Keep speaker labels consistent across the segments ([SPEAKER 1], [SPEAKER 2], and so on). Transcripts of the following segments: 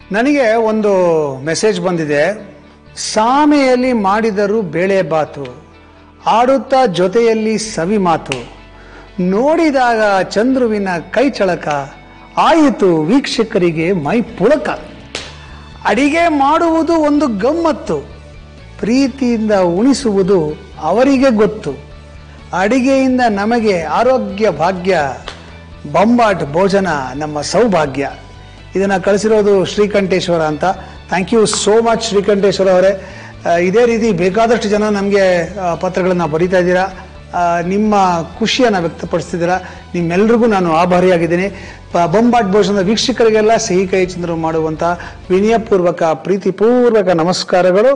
[SPEAKER 1] ನನಗೆ ಒಂದು ಮೆಸೇಜ್ ಬಂದಿದೆ ಸಾಮೆಯಲ್ಲಿ ಮಾಡಿದರು ಬೇಳೆ ಬಾತು ಆಡುತ್ತಾ ಜೊತೆಯಲ್ಲಿ ಸವಿ ಮಾತು ನೋಡಿದಾಗ ಚಂದ್ರುವಿನ ಕೈ ಚಳಕ ಆಯಿತು ವೀಕ್ಷಕರಿಗೆ ಮೈ ಪುಳಕ ಅಡಿಗೆ ಮಾಡುವುದು ಒಂದು ಗಮ್ಮತ್ತು ಪ್ರೀತಿಯಿಂದ ಉಣಿಸುವುದು ಅವರಿಗೆ ಗೊತ್ತು ಅಡಿಗೆಯಿಂದ ನಮಗೆ ಆರೋಗ್ಯ ಭಾಗ್ಯ ಬೊಂಬಾಟ್ ಭೋಜನ ನಮ್ಮ ಸೌಭಾಗ್ಯ ಇದನ್ನ ಕಳಿಸಿರೋದು ಶ್ರೀಕಂಠೇಶ್ವರ ಅಂತ thank you so much Srikanteshwara ಅವರೇ ಆ, ಇದೇ ರೀತಿ ಬೇಕಾದಷ್ಟು ಜನ ನಮಗೆ ಪತ್ರಗಳನ್ನು ಬರೀತಾ ಇದ್ದೀರಾ ಆ, ನಿಮ್ಮ ಖುಷಿಯನ್ನು ವ್ಯಕ್ತಪಡಿಸ್ತಿದ್ದೀರಾ ನಿಮ್ಮೆಲ್ರಿಗೂ ನಾನು ಆಭಾರಿಯಾಗಿದ್ದೀನಿ ಪ- ಬೊಂಬಾಟ್ ಭೋಜನದ ವೀಕ್ಷಕರಿಗೆಲ್ಲ ಸಿಹಿ ಕೈ ಚಂದ್ರು ಮಾಡುವಂಥ ವಿನಯಪೂರ್ವಕ ಪ್ರೀತಿಪೂರ್ವಕ ನಮಸ್ಕಾರಗಳು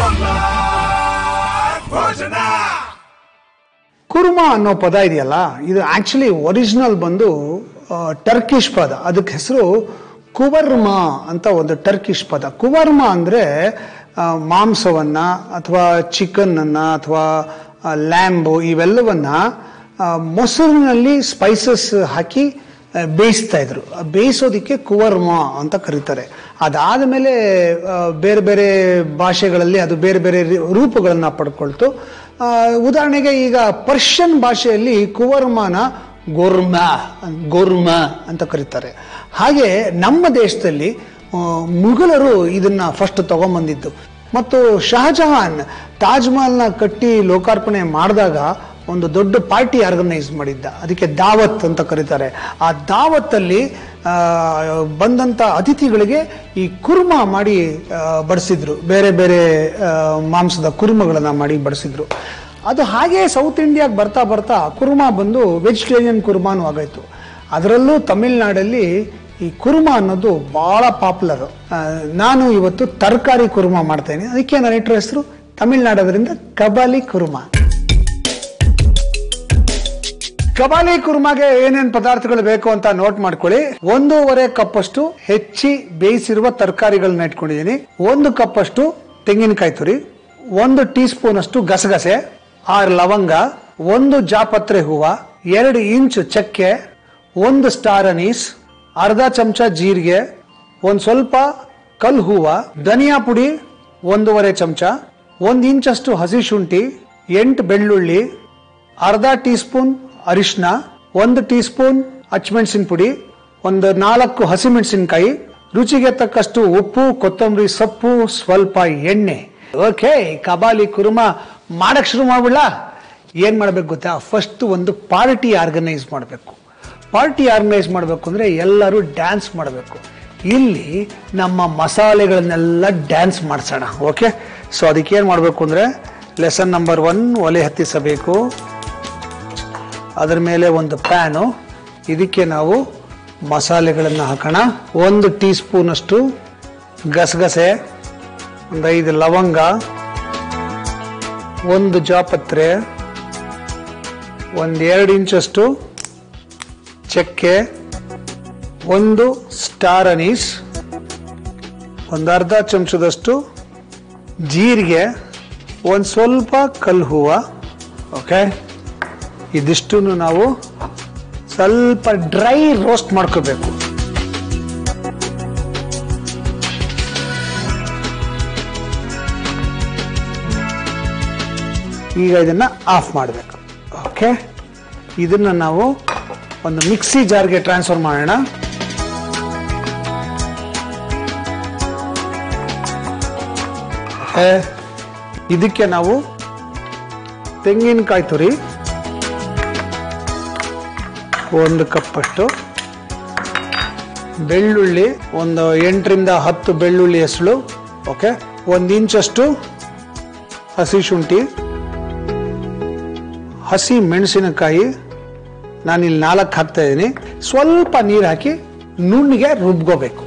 [SPEAKER 1] ಕುರ್ಮಾ ಅನ್ನೋ ಪದ ಇದೆಯಲ್ಲ ಇದು ಆಕ್ಚುಲಿ ಒರಿಜಿನಲ್ ಬಂದು ಟರ್ಕಿಶ್ ಪದ ಅದಕ್ಕೆ ಹೆಸರು ಕುವರ್ಮ ಅಂತ ಒಂದು ಟರ್ಕಿಶ್ ಪದ ಕುವರ್ಮ ಅಂದ್ರೆ ಆ, ಮಾಂಸವನ್ನ ಅಥವಾ ಚಿಕನ್ ಅನ್ನ ಅಥವಾ ಲ್ಯಾಂಬು ಇವೆಲ್ಲವನ್ನ ಆ, ಮೊಸರಿನಲ್ಲಿ ಸ್ಪೈಸಸ್ ಹಾಕಿ ಆ, ಬೇಯಿಸ್ತಾ ಇದ್ರು ಆ ಬೇಯಿಸೋದಿಕ್ಕೆ ಕುವರ್ಮ ಅಂತ ಕರೀತಾರೆ ಅದಾದಮೇಲೆ ಆ, ಬೇರೆ ಬೇರೆ ಭಾಷೆಗಳಲ್ಲಿ ಅದು ಬೇರೆ ಬೇರೆ ರೀ- ರೂಪಗಳನ್ನ ಪಡ್ಕೊಳ್ತು ಆ, ಉದಾಹರಣೆಗೆ ಈಗ ಪರ್ಷಿಯನ್ ಭಾಷೆಯಲ್ಲಿ ಕುವರ್ಮನ ಗೋರ್ಮ ಗೋರ್ಮ ಅಂತ ಕರೀತಾರೆ ಹಾಗೆ ನಮ್ಮ ದೇಶದಲ್ಲಿ ಆ, ಮುಘಲರು ಇದನ್ನ ಫಸ್ಟ್ ತಗೊಂಬಂದಿದ್ದು ಮತ್ತು ಶಹಜಹಾನ್ ತಾಜ್ ಮಹಲ್ನ ಕಟ್ಟಿ ಲೋಕಾರ್ಪಣೆ ಮಾಡಿದಾಗ ಒಂದು ದೊಡ್ಡ ಪಾರ್ಟಿ ಆರ್ಗನೈಸ್ ಮಾಡಿದ್ದ ಅದಕ್ಕೆ ದಾವತ್ ಅಂತ ಕರೀತಾರೆ ಆ ದಾವತ್ತಲ್ಲಿ ಆ, ಬಂದಂತ ಅತಿಥಿಗಳಿಗೆ ಈ ಕುರ್ಮ ಮಾಡಿ ಆ, ಬಡಿಸಿದ್ರು ಬೇರೆ ಬೇರೆ ಆ, ಮಾಂಸದ ಕುರ್ಮಗಳನ್ನ ಮಾಡಿ ಬಡಿಸಿದ್ರು ಅದು ಹಾಗೆ ಸೌತ್ ಇಂಡಿಯಾಗೆ ಬರ್ತಾ ಬರ್ತಾ ಕುರ್ಮಾ ಬಂದು ವೆಜಿಟೇರಿಯನ್ ಕುರ್ಮಾನು ಆಗಾಯ್ತು ಅದರಲ್ಲೂ ತಮಿಳ್ನಾಡಲ್ಲಿ ಈ ಕುರ್ಮಾ ಅನ್ನೋದು ಬಹಳ ಪಾಪ್ಯುಲರ್ ನಾನು ಇವತ್ತು ತರಕಾರಿ ಕುರ್ಮಾ ಮಾಡ್ತೇನೆ ಅದಕ್ಕೆ ನನ್ನ ಇಟ್ಟರ ಹೆಸರು ತಮಿಳ್ನಾಡೋದ್ರಿಂದ ಕಬಾಲಿ ಕುರ್ಮಾ ಕಬಾಲಿ ಕುರ್ಮಾಗೆ ಏನೇನ್ ಪದಾರ್ಥಗಳು ಬೇಕು ಅಂತ ನೋಟ್ ಮಾಡ್ಕೊಳ್ಳಿ ಒಂದೂವರೆ ಕಪ್ ಅಷ್ಟು ಹೆಚ್ಚಿ ಬೇಯಿಸಿರುವ ತರಕಾರಿಗಳನ್ನ ಇಟ್ಕೊಂಡಿದ್ದೀನಿ ಒಂದು ಕಪ್ ಅಷ್ಟು ತೆಂಗಿನಕಾಯಿ ತುರಿ ಒಂದು ಟೀ ಸ್ಪೂನ್ ಅಷ್ಟು ಗಸಗಸೆ ಆರು ಲವಂಗ ಒಂದು ಜಾಪತ್ರೆ ಹೂವ ಎರಡು ಇಂಚು ಚಕ್ಕೆ ಒಂದು ಸ್ಟಾರ್ ಅನೀಸ್ ಅರ್ಧ ಚಮಚ ಜೀರಿಗೆ ಒಂದ್ ಸ್ವಲ್ಪ ಕಲ್ ಹೂವ ಧನಿಯಾ ಪುಡಿ ಒಂದೂವರೆ ಚಮಚ ಒಂದ್ ಇಂಚಷ್ಟು ಹಸಿ ಶುಂಠಿ ಎಂಟು ಬೆಳ್ಳುಳ್ಳಿ ಅರ್ಧ ಟೀ ಸ್ಪೂನ್ ಅರಿಶಿನ ಒಂದು ಟೀ ಸ್ಪೂನ್ ಹಚ್ಮೆಣಸಿನ ಪುಡಿ ಒಂದು ನಾಲ್ಕು ಹಸಿಮೆಣಸಿನಕಾಯಿ ರುಚಿಗೆ ತಕ್ಕಷ್ಟು ಉಪ್ಪು ಕೊತ್ತಂಬರಿ ಸೊಪ್ಪು ಸ್ವಲ್ಪ ಎಣ್ಣೆ ಓಕೆ ಕಬಾಲಿ ಕುರ್ಮಾ ಮಾಡಕ್ ಶುರು ಮಾಡ್ಬಿಡ್ಲ ಏನ್ ಮಾಡ್ಬೇಕು ಗೊತ್ತಾ ಫಸ್ಟ್ ಒಂದು ಪಾರ್ಟಿ ಆರ್ಗನೈಸ್ ಮಾಡಬೇಕು ಪಾರ್ಟಿ ಆರ್ಗನೈಸ್ ಮಾಡಬೇಕು ಅಂದ್ರೆ ಎಲ್ಲರೂ ಡ್ಯಾನ್ಸ್ ಮಾಡಬೇಕು ಇಲ್ಲಿ ನಮ್ಮ ಮಸಾಲೆಗಳನ್ನೆಲ್ಲ ಡ್ಯಾನ್ಸ್ ಮಾಡಿಸೋಣ ಓಕೆ ಸೊ ಅದಕ್ಕೆ ಏನು ಮಾಡಬೇಕು ಅಂದ್ರೆ ಲೆಸನ್ ನಂಬರ್ ಒನ್ ಒಲೆ ಹತ್ತಿಸಬೇಕು ಅದರ ಮೇಲೆ ಒಂದು ಪ್ಯಾನು ಇದಕ್ಕೆ ನಾವು ಮಸಾಲೆಗಳನ್ನು ಹಾಕೋಣ ಒಂದು ಟೀ ಸ್ಪೂನ್ ಅಷ್ಟು ಗಸಗಸೆ ಒಂದು ಐದು ಲವಂಗ ಒಂದು ಜಾಪತ್ರೆ ಒಂದು ಎರಡು ಇಂಚಷ್ಟು ಚಕ್ಕೆ ಒಂದು ಸ್ಟಾರ್ ಅನೀಸ್ ಒಂದು ಅರ್ಧ ಚಮಚದಷ್ಟು ಜೀರಿಗೆ ಒಂದು ಸ್ವಲ್ಪ ಕಲ್ ಹೂವ ಓಕೆ ಇದಿಷ್ಟು ನಾವು ಸ್ವಲ್ಪ ಡ್ರೈ ರೋಸ್ಟ್ ಮಾಡ್ಕೋಬೇಕು ಈಗ ಇದನ್ನ ಆಫ್ ಮಾಡಬೇಕು ಓಕೆ ಇದನ್ನ ನಾವು ಒಂದು ಮಿಕ್ಸಿ ಜಾರ್ಗೆ ಟ್ರಾನ್ಸ್ಫರ್ ಮಾಡೋಣ ಓಕೆ ಇದಕ್ಕೆ ನಾವು ತೆಂಗಿನಕಾಯಿ ತುರಿ ಒಂದು ಕಪ್ಪಷ್ಟು ಬೆಳ್ಳುಳ್ಳಿ ಒಂದು ಎಂಟರಿಂದ ಹತ್ತು ಬೆಳ್ಳುಳ್ಳಿ ಹೆಸಳು ಓಕೆ ಒಂದು ಇಂಚಷ್ಟು ಹಸಿ ಶುಂಠಿ ಹಸಿ ಮೆಣಸಿನಕಾಯಿ ನಾನಿಲ್ಲಿ ನಾಲ್ಕು ಹಾಕ್ತಾ ಇದ್ದೀನಿ ಸ್ವಲ್ಪ ನೀರು ಹಾಕಿ ನುಣ್ಣಿಗೆ ರುಬ್ಕೋಬೇಕು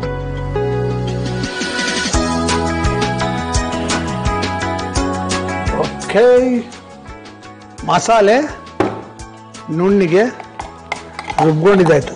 [SPEAKER 1] ಓಕೆ ಮಸಾಲೆ ನುಣ್ಣಿಗೆ ರುಬ್ಕೊಂಡಿದ್ದಾಯ್ತು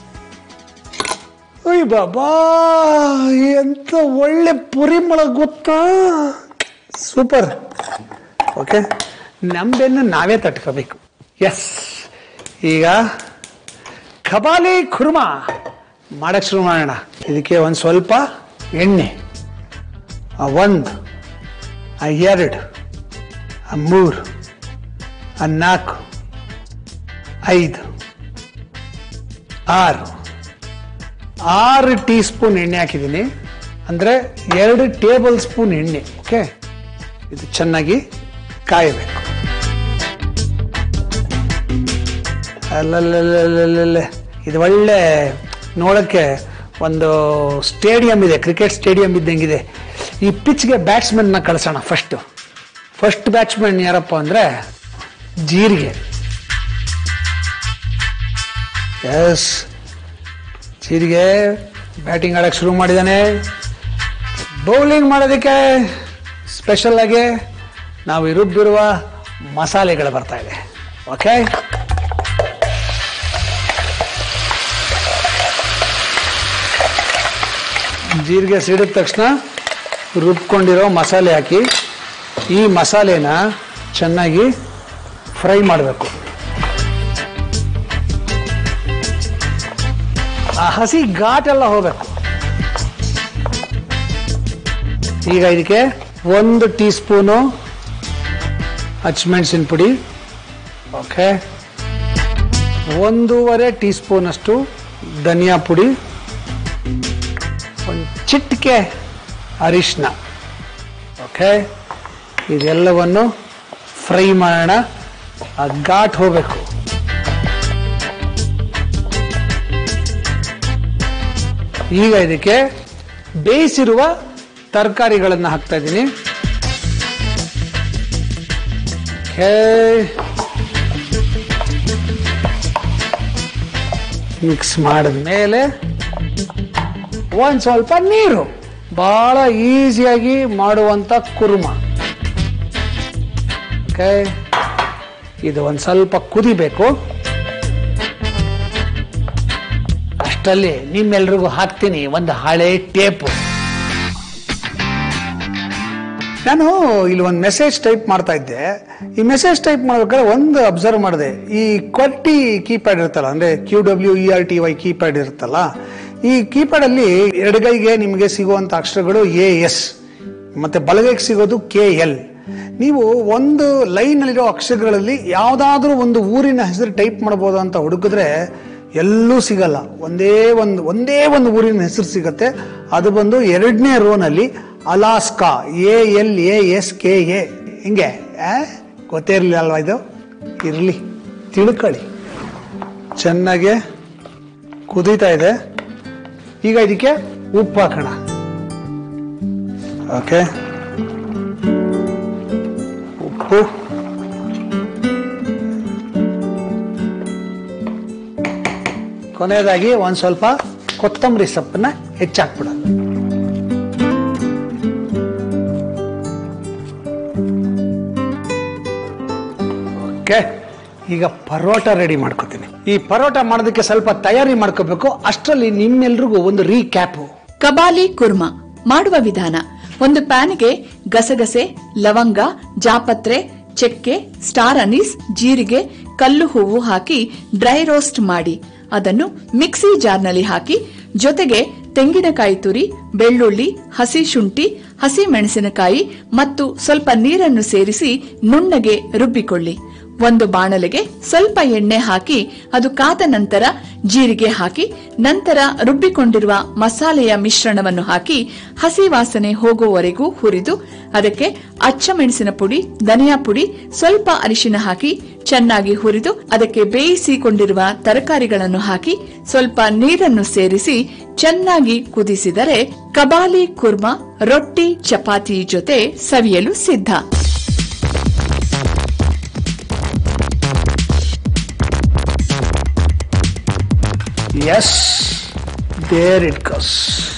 [SPEAKER 1] ಅಯ್ಯ ಬಾಬಾ ಎಂತ ಒಳ್ಳೆ ಪರಿಮಳ ಗೊತ್ತಾ ಸೂಪರ್ ಓಕೆ ನಮ್ದೆನ್ನು ನಾವೇ ತಟ್ಕೋಬೇಕು ಎಸ್ ಈಗ ಖಬಾಲಿ ಖುರ್ಮಾ ಮಾಡಕ್ ಶುರು ಮಾಡೋಣ ಇದಕ್ಕೆ ಒಂದು ಸ್ವಲ್ಪ ಎಣ್ಣೆ ಆ ಒಂದು ಆ ಎರಡು ಆ ಮೂರು ಆ ನಾಲ್ಕು ಐದು ಆರು ಆರು ಟೀ ಸ್ಪೂನ್ ಎಣ್ಣೆ ಹಾಕಿದ್ದೀನಿ ಅಂದರೆ ಎರಡು ಟೇಬಲ್ ಸ್ಪೂನ್ ಎಣ್ಣೆ ಓಕೆ ಇದು ಚೆನ್ನಾಗಿ ಕಾಯಬೇಕು ಅಲ್ಲಲ್ಲಲ್ಲಲ್ಲಲ್ಲೇ ಇದು ಒಳ್ಳೆ ನೋಡೋಕ್ಕೆ ಒಂದು ಸ್ಟೇಡಿಯಂ ಇದೆ ಕ್ರಿಕೆಟ್ ಸ್ಟೇಡಿಯಂ ಇದ್ದಂಗಿದೆ ಈ ಪಿಚ್ಗೆ ಬ್ಯಾಟ್ಸ್ಮನ್ನ ಕಳಿಸೋಣ ಫಸ್ಟು ಫಸ್ಟ್ ಬ್ಯಾಟ್ಸ್ಮನ್ ಯಾರಪ್ಪ ಅಂದರೆ ಜೀರಿಗೆ ಎಸ್ ಜೀರಿಗೆ ಬ್ಯಾಟಿಂಗ್ ಆಡೋಕ್ಕೆ ಶುರು ಮಾಡಿದ್ದಾನೆ ಬೌಲಿಂಗ್ ಮಾಡೋದಕ್ಕೆ ಸ್ಪೆಷಲ್ ಆಗಿ ನಾವು ಈ ರುಬ್ಬಿರುವ ಮಸಾಲೆಗಳು ಬರ್ತಾ ಇದೆ ಓಕೆ ಜೀರಿಗೆ ಸಿಡಿದ ತಕ್ಷಣ ರುಬ್ಕೊಂಡಿರೋ ಮಸಾಲೆ ಹಾಕಿ ಈ ಮಸಾಲೆನ ಚೆನ್ನಾಗಿ ಫ್ರೈ ಮಾಡಬೇಕು ಆ ಹಸಿ ಘಾಟ್ ಎಲ್ಲ ಹೋಗ್ಬೇಕು ಈಗ ಇದಕ್ಕೆ ಒಂದು ಟೀ ಸ್ಪೂನು ಹಚ್ಮೆಣಸಿನ ಪುಡಿ ಓಕೆ ಒಂದೂವರೆ ಟೀ ಸ್ಪೂನ್ ಅಷ್ಟು ಧನಿಯಾ ಪುಡಿ ಒಂದು ಚಿಟಿಕೆ ಅರಿಶಿನ ಓಕೆ ಇದೆಲ್ಲವನ್ನು ಫ್ರೈ ಮಾಡೋಣ ಆ ಘಾಟ್ ಹೋಗಬೇಕು ಈಗ ಇದಕ್ಕೆ ಬೇಯಿಸಿರುವ ತರಕಾರಿಗಳನ್ನು ಹಾಕ್ತಾ ಇದ್ದೀನಿ ಮಿಕ್ಸ್ ಮಾಡಿದ ಮೇಲೆ ಒಂದು ಸ್ವಲ್ಪ ನೀರು ಬಹಳ ಈಸಿಯಾಗಿ ಮಾಡುವಂತ ಕುರ್ಮ ಓಕೆ ಇದು ಒಂದು ಸ್ವಲ್ಪ ಕುದಿಬೇಕು ಅಷ್ಟರಲ್ಲಿ ನಿಮ್ಮೆಲ್ರಿಗೂ ಹಾಕ್ತೀನಿ ಒಂದು ಹಳೆ ಟೇಪು ನಾನು ಇಲ್ಲಿ ಒಂದು ಮೆಸೇಜ್ ಟೈಪ್ ಮಾಡ್ತಾ ಇದ್ದೆ ಈ ಮೆಸೇಜ್ ಟೈಪ್ ಮಾಡ್ಬೇಕಾದ್ರೆ ಒಂದು ಅಬ್ಸರ್ವ್ ಮಾಡಿದೆ ಈ ಕ್ವರ್ಟಿ ಕೀಪ್ಯಾಡ್ ಇರುತ್ತಲ್ಲ ಅಂದ್ರೆ Q W E R T Y keypad ಇರುತ್ತಲ್ಲ ಈ ಕೀಪ್ಯಾಡ್ ಅಲ್ಲಿ ಎಡಗೈಗೆ ನಿಮಗೆ ಸಿಗುವಂತ ಅಕ್ಷರಗಳು ಎ ಎಸ್ ಮತ್ತೆ ಬಲಗೈಗೆ ಸಿಗೋದು ಕೆ ಎಲ್ ನೀವು ಒಂದು ಲೈನ್ ಅಲ್ಲಿರೋ ಅಕ್ಷರಗಳಲ್ಲಿ ಯಾವ್ದಾದ್ರೂ ಒಂದು ಊರಿನ ಹೆಸರು ಟೈಪ್ ಮಾಡಬಹುದು ಅಂತ ಹುಡುಕಿದ್ರೆ ಎಲ್ಲೂ ಸಿಗಲ್ಲ ಒಂದೇ ಒಂದು ಒಂದೇ ಒಂದು ಊರಿನ ಹೆಸರು ಸಿಗತ್ತೆ ಅದು ಬಂದು ಎರಡನೇ ರೋನಲ್ಲಿ Alaska A L A S K A ಹಿಂಗೆ ಆ? ಗೊತ್ತೇ ಇರಲಿಲ್ಲ ಅಲ್ವಾ ಇದು ಇರಲಿ ತಿಳ್ಕೊಳ್ಳಿ ಚೆನ್ನಾಗೆ ಕುದೀತಾ ಇದೆ ಈಗ ಇದಕ್ಕೆ ಉಪ್ಪು ಹಾಕೋಣ ಓಕೆ ಉಪ್ಪು ಕೊನೆಯದಾಗಿ ಒಂದು ಸ್ವಲ್ಪ ಕೊತ್ತಂಬರಿ ಸೊಪ್ಪನ್ನ ಹೆಚ್ಚಾಕ್ಬಿಡೋದು ಓಕೆ ಈಗ ಪರೋಟ ರೆಡಿ ಮಾಡ್ಕೋತೀನಿ ಈ ಪರೋಟ ಮಾಡೋದಕ್ಕೆ ಸ್ವಲ್ಪ ತಯಾರಿ ಮಾಡ್ಕೋಬೇಕು ಅಷ್ಟರಲ್ಲಿ ನಿಮ್ಮೆಲ್ರಿಗೂ ಒಂದು ರೀಕ್ಯಾಪು
[SPEAKER 2] ಕಬಾಲಿ ಕುರ್ಮಾ ಮಾಡುವ ವಿಧಾನ ಒಂದು ಪ್ಯಾನ್ಗೆ ಗಸಗಸೆ ಲವಂಗ ಜಾಪತ್ರೆ ಚಕ್ಕೆ ಸ್ಟಾರ್ ಅನೀಸ್ ಜೀರಿಗೆ ಕಲ್ಲು ಹೂವು ಹಾಕಿ ಡ್ರೈ ರೋಸ್ಟ್ ಮಾಡಿ ಅದನ್ನು ಮಿಕ್ಸಿ ಜಾರ್ನಲ್ಲಿ ಹಾಕಿ ಜೊತೆಗೆ ತೆಂಗಿನಕಾಯಿ ತುರಿ ಬೆಳ್ಳುಳ್ಳಿ ಹಸಿ ಶುಂಠಿ ಹಸಿ ಮೆಣಸಿನಕಾಯಿ ಮತ್ತು ಸ್ವಲ್ಪ ನೀರನ್ನು ಸೇರಿಸಿ ನುಣ್ಣಗೆ ರುಬ್ಬಿಕೊಳ್ಳಿ ಒಂದು ಬಾಣಲೆಗೆ ಸ್ವಲ್ಪ ಎಣ್ಣೆ ಹಾಕಿ ಅದು ಕಾದ ನಂತರ ಜೀರಿಗೆ ಹಾಕಿ ನಂತರ ರುಬ್ಬಿಕೊಂಡಿರುವ ಮಸಾಲೆಯ ಮಿಶ್ರಣವನ್ನು ಹಾಕಿ ಹಸಿ ವಾಸನೆ ಹೋಗುವವರೆಗೂ ಹುರಿದು ಅದಕ್ಕೆ ಅಚ್ಚ ಮೆಣಸಿನ ಪುಡಿ ಧನಿಯಾ ಪುಡಿ ಸ್ವಲ್ಪ ಅರಿಶಿನ ಹಾಕಿ ಚೆನ್ನಾಗಿ ಹುರಿದು ಅದಕ್ಕೆ ಬೇಯಿಸಿಕೊಂಡಿರುವ ತರಕಾರಿಗಳನ್ನು ಹಾಕಿ ಸ್ವಲ್ಪ ನೀರನ್ನು ಸೇರಿಸಿ ಚೆನ್ನಾಗಿ ಕುದಿಸಿದರೆ ಕಬಾಲಿ ಕುರ್ಮಾ ರೊಟ್ಟಿ ಚಪಾತಿ ಜೊತೆ ಸವಿಯಲು ಸಿದ್ಧ
[SPEAKER 1] ಎಸ್ ದೇರ್ ಇಟ್ ಕಸ್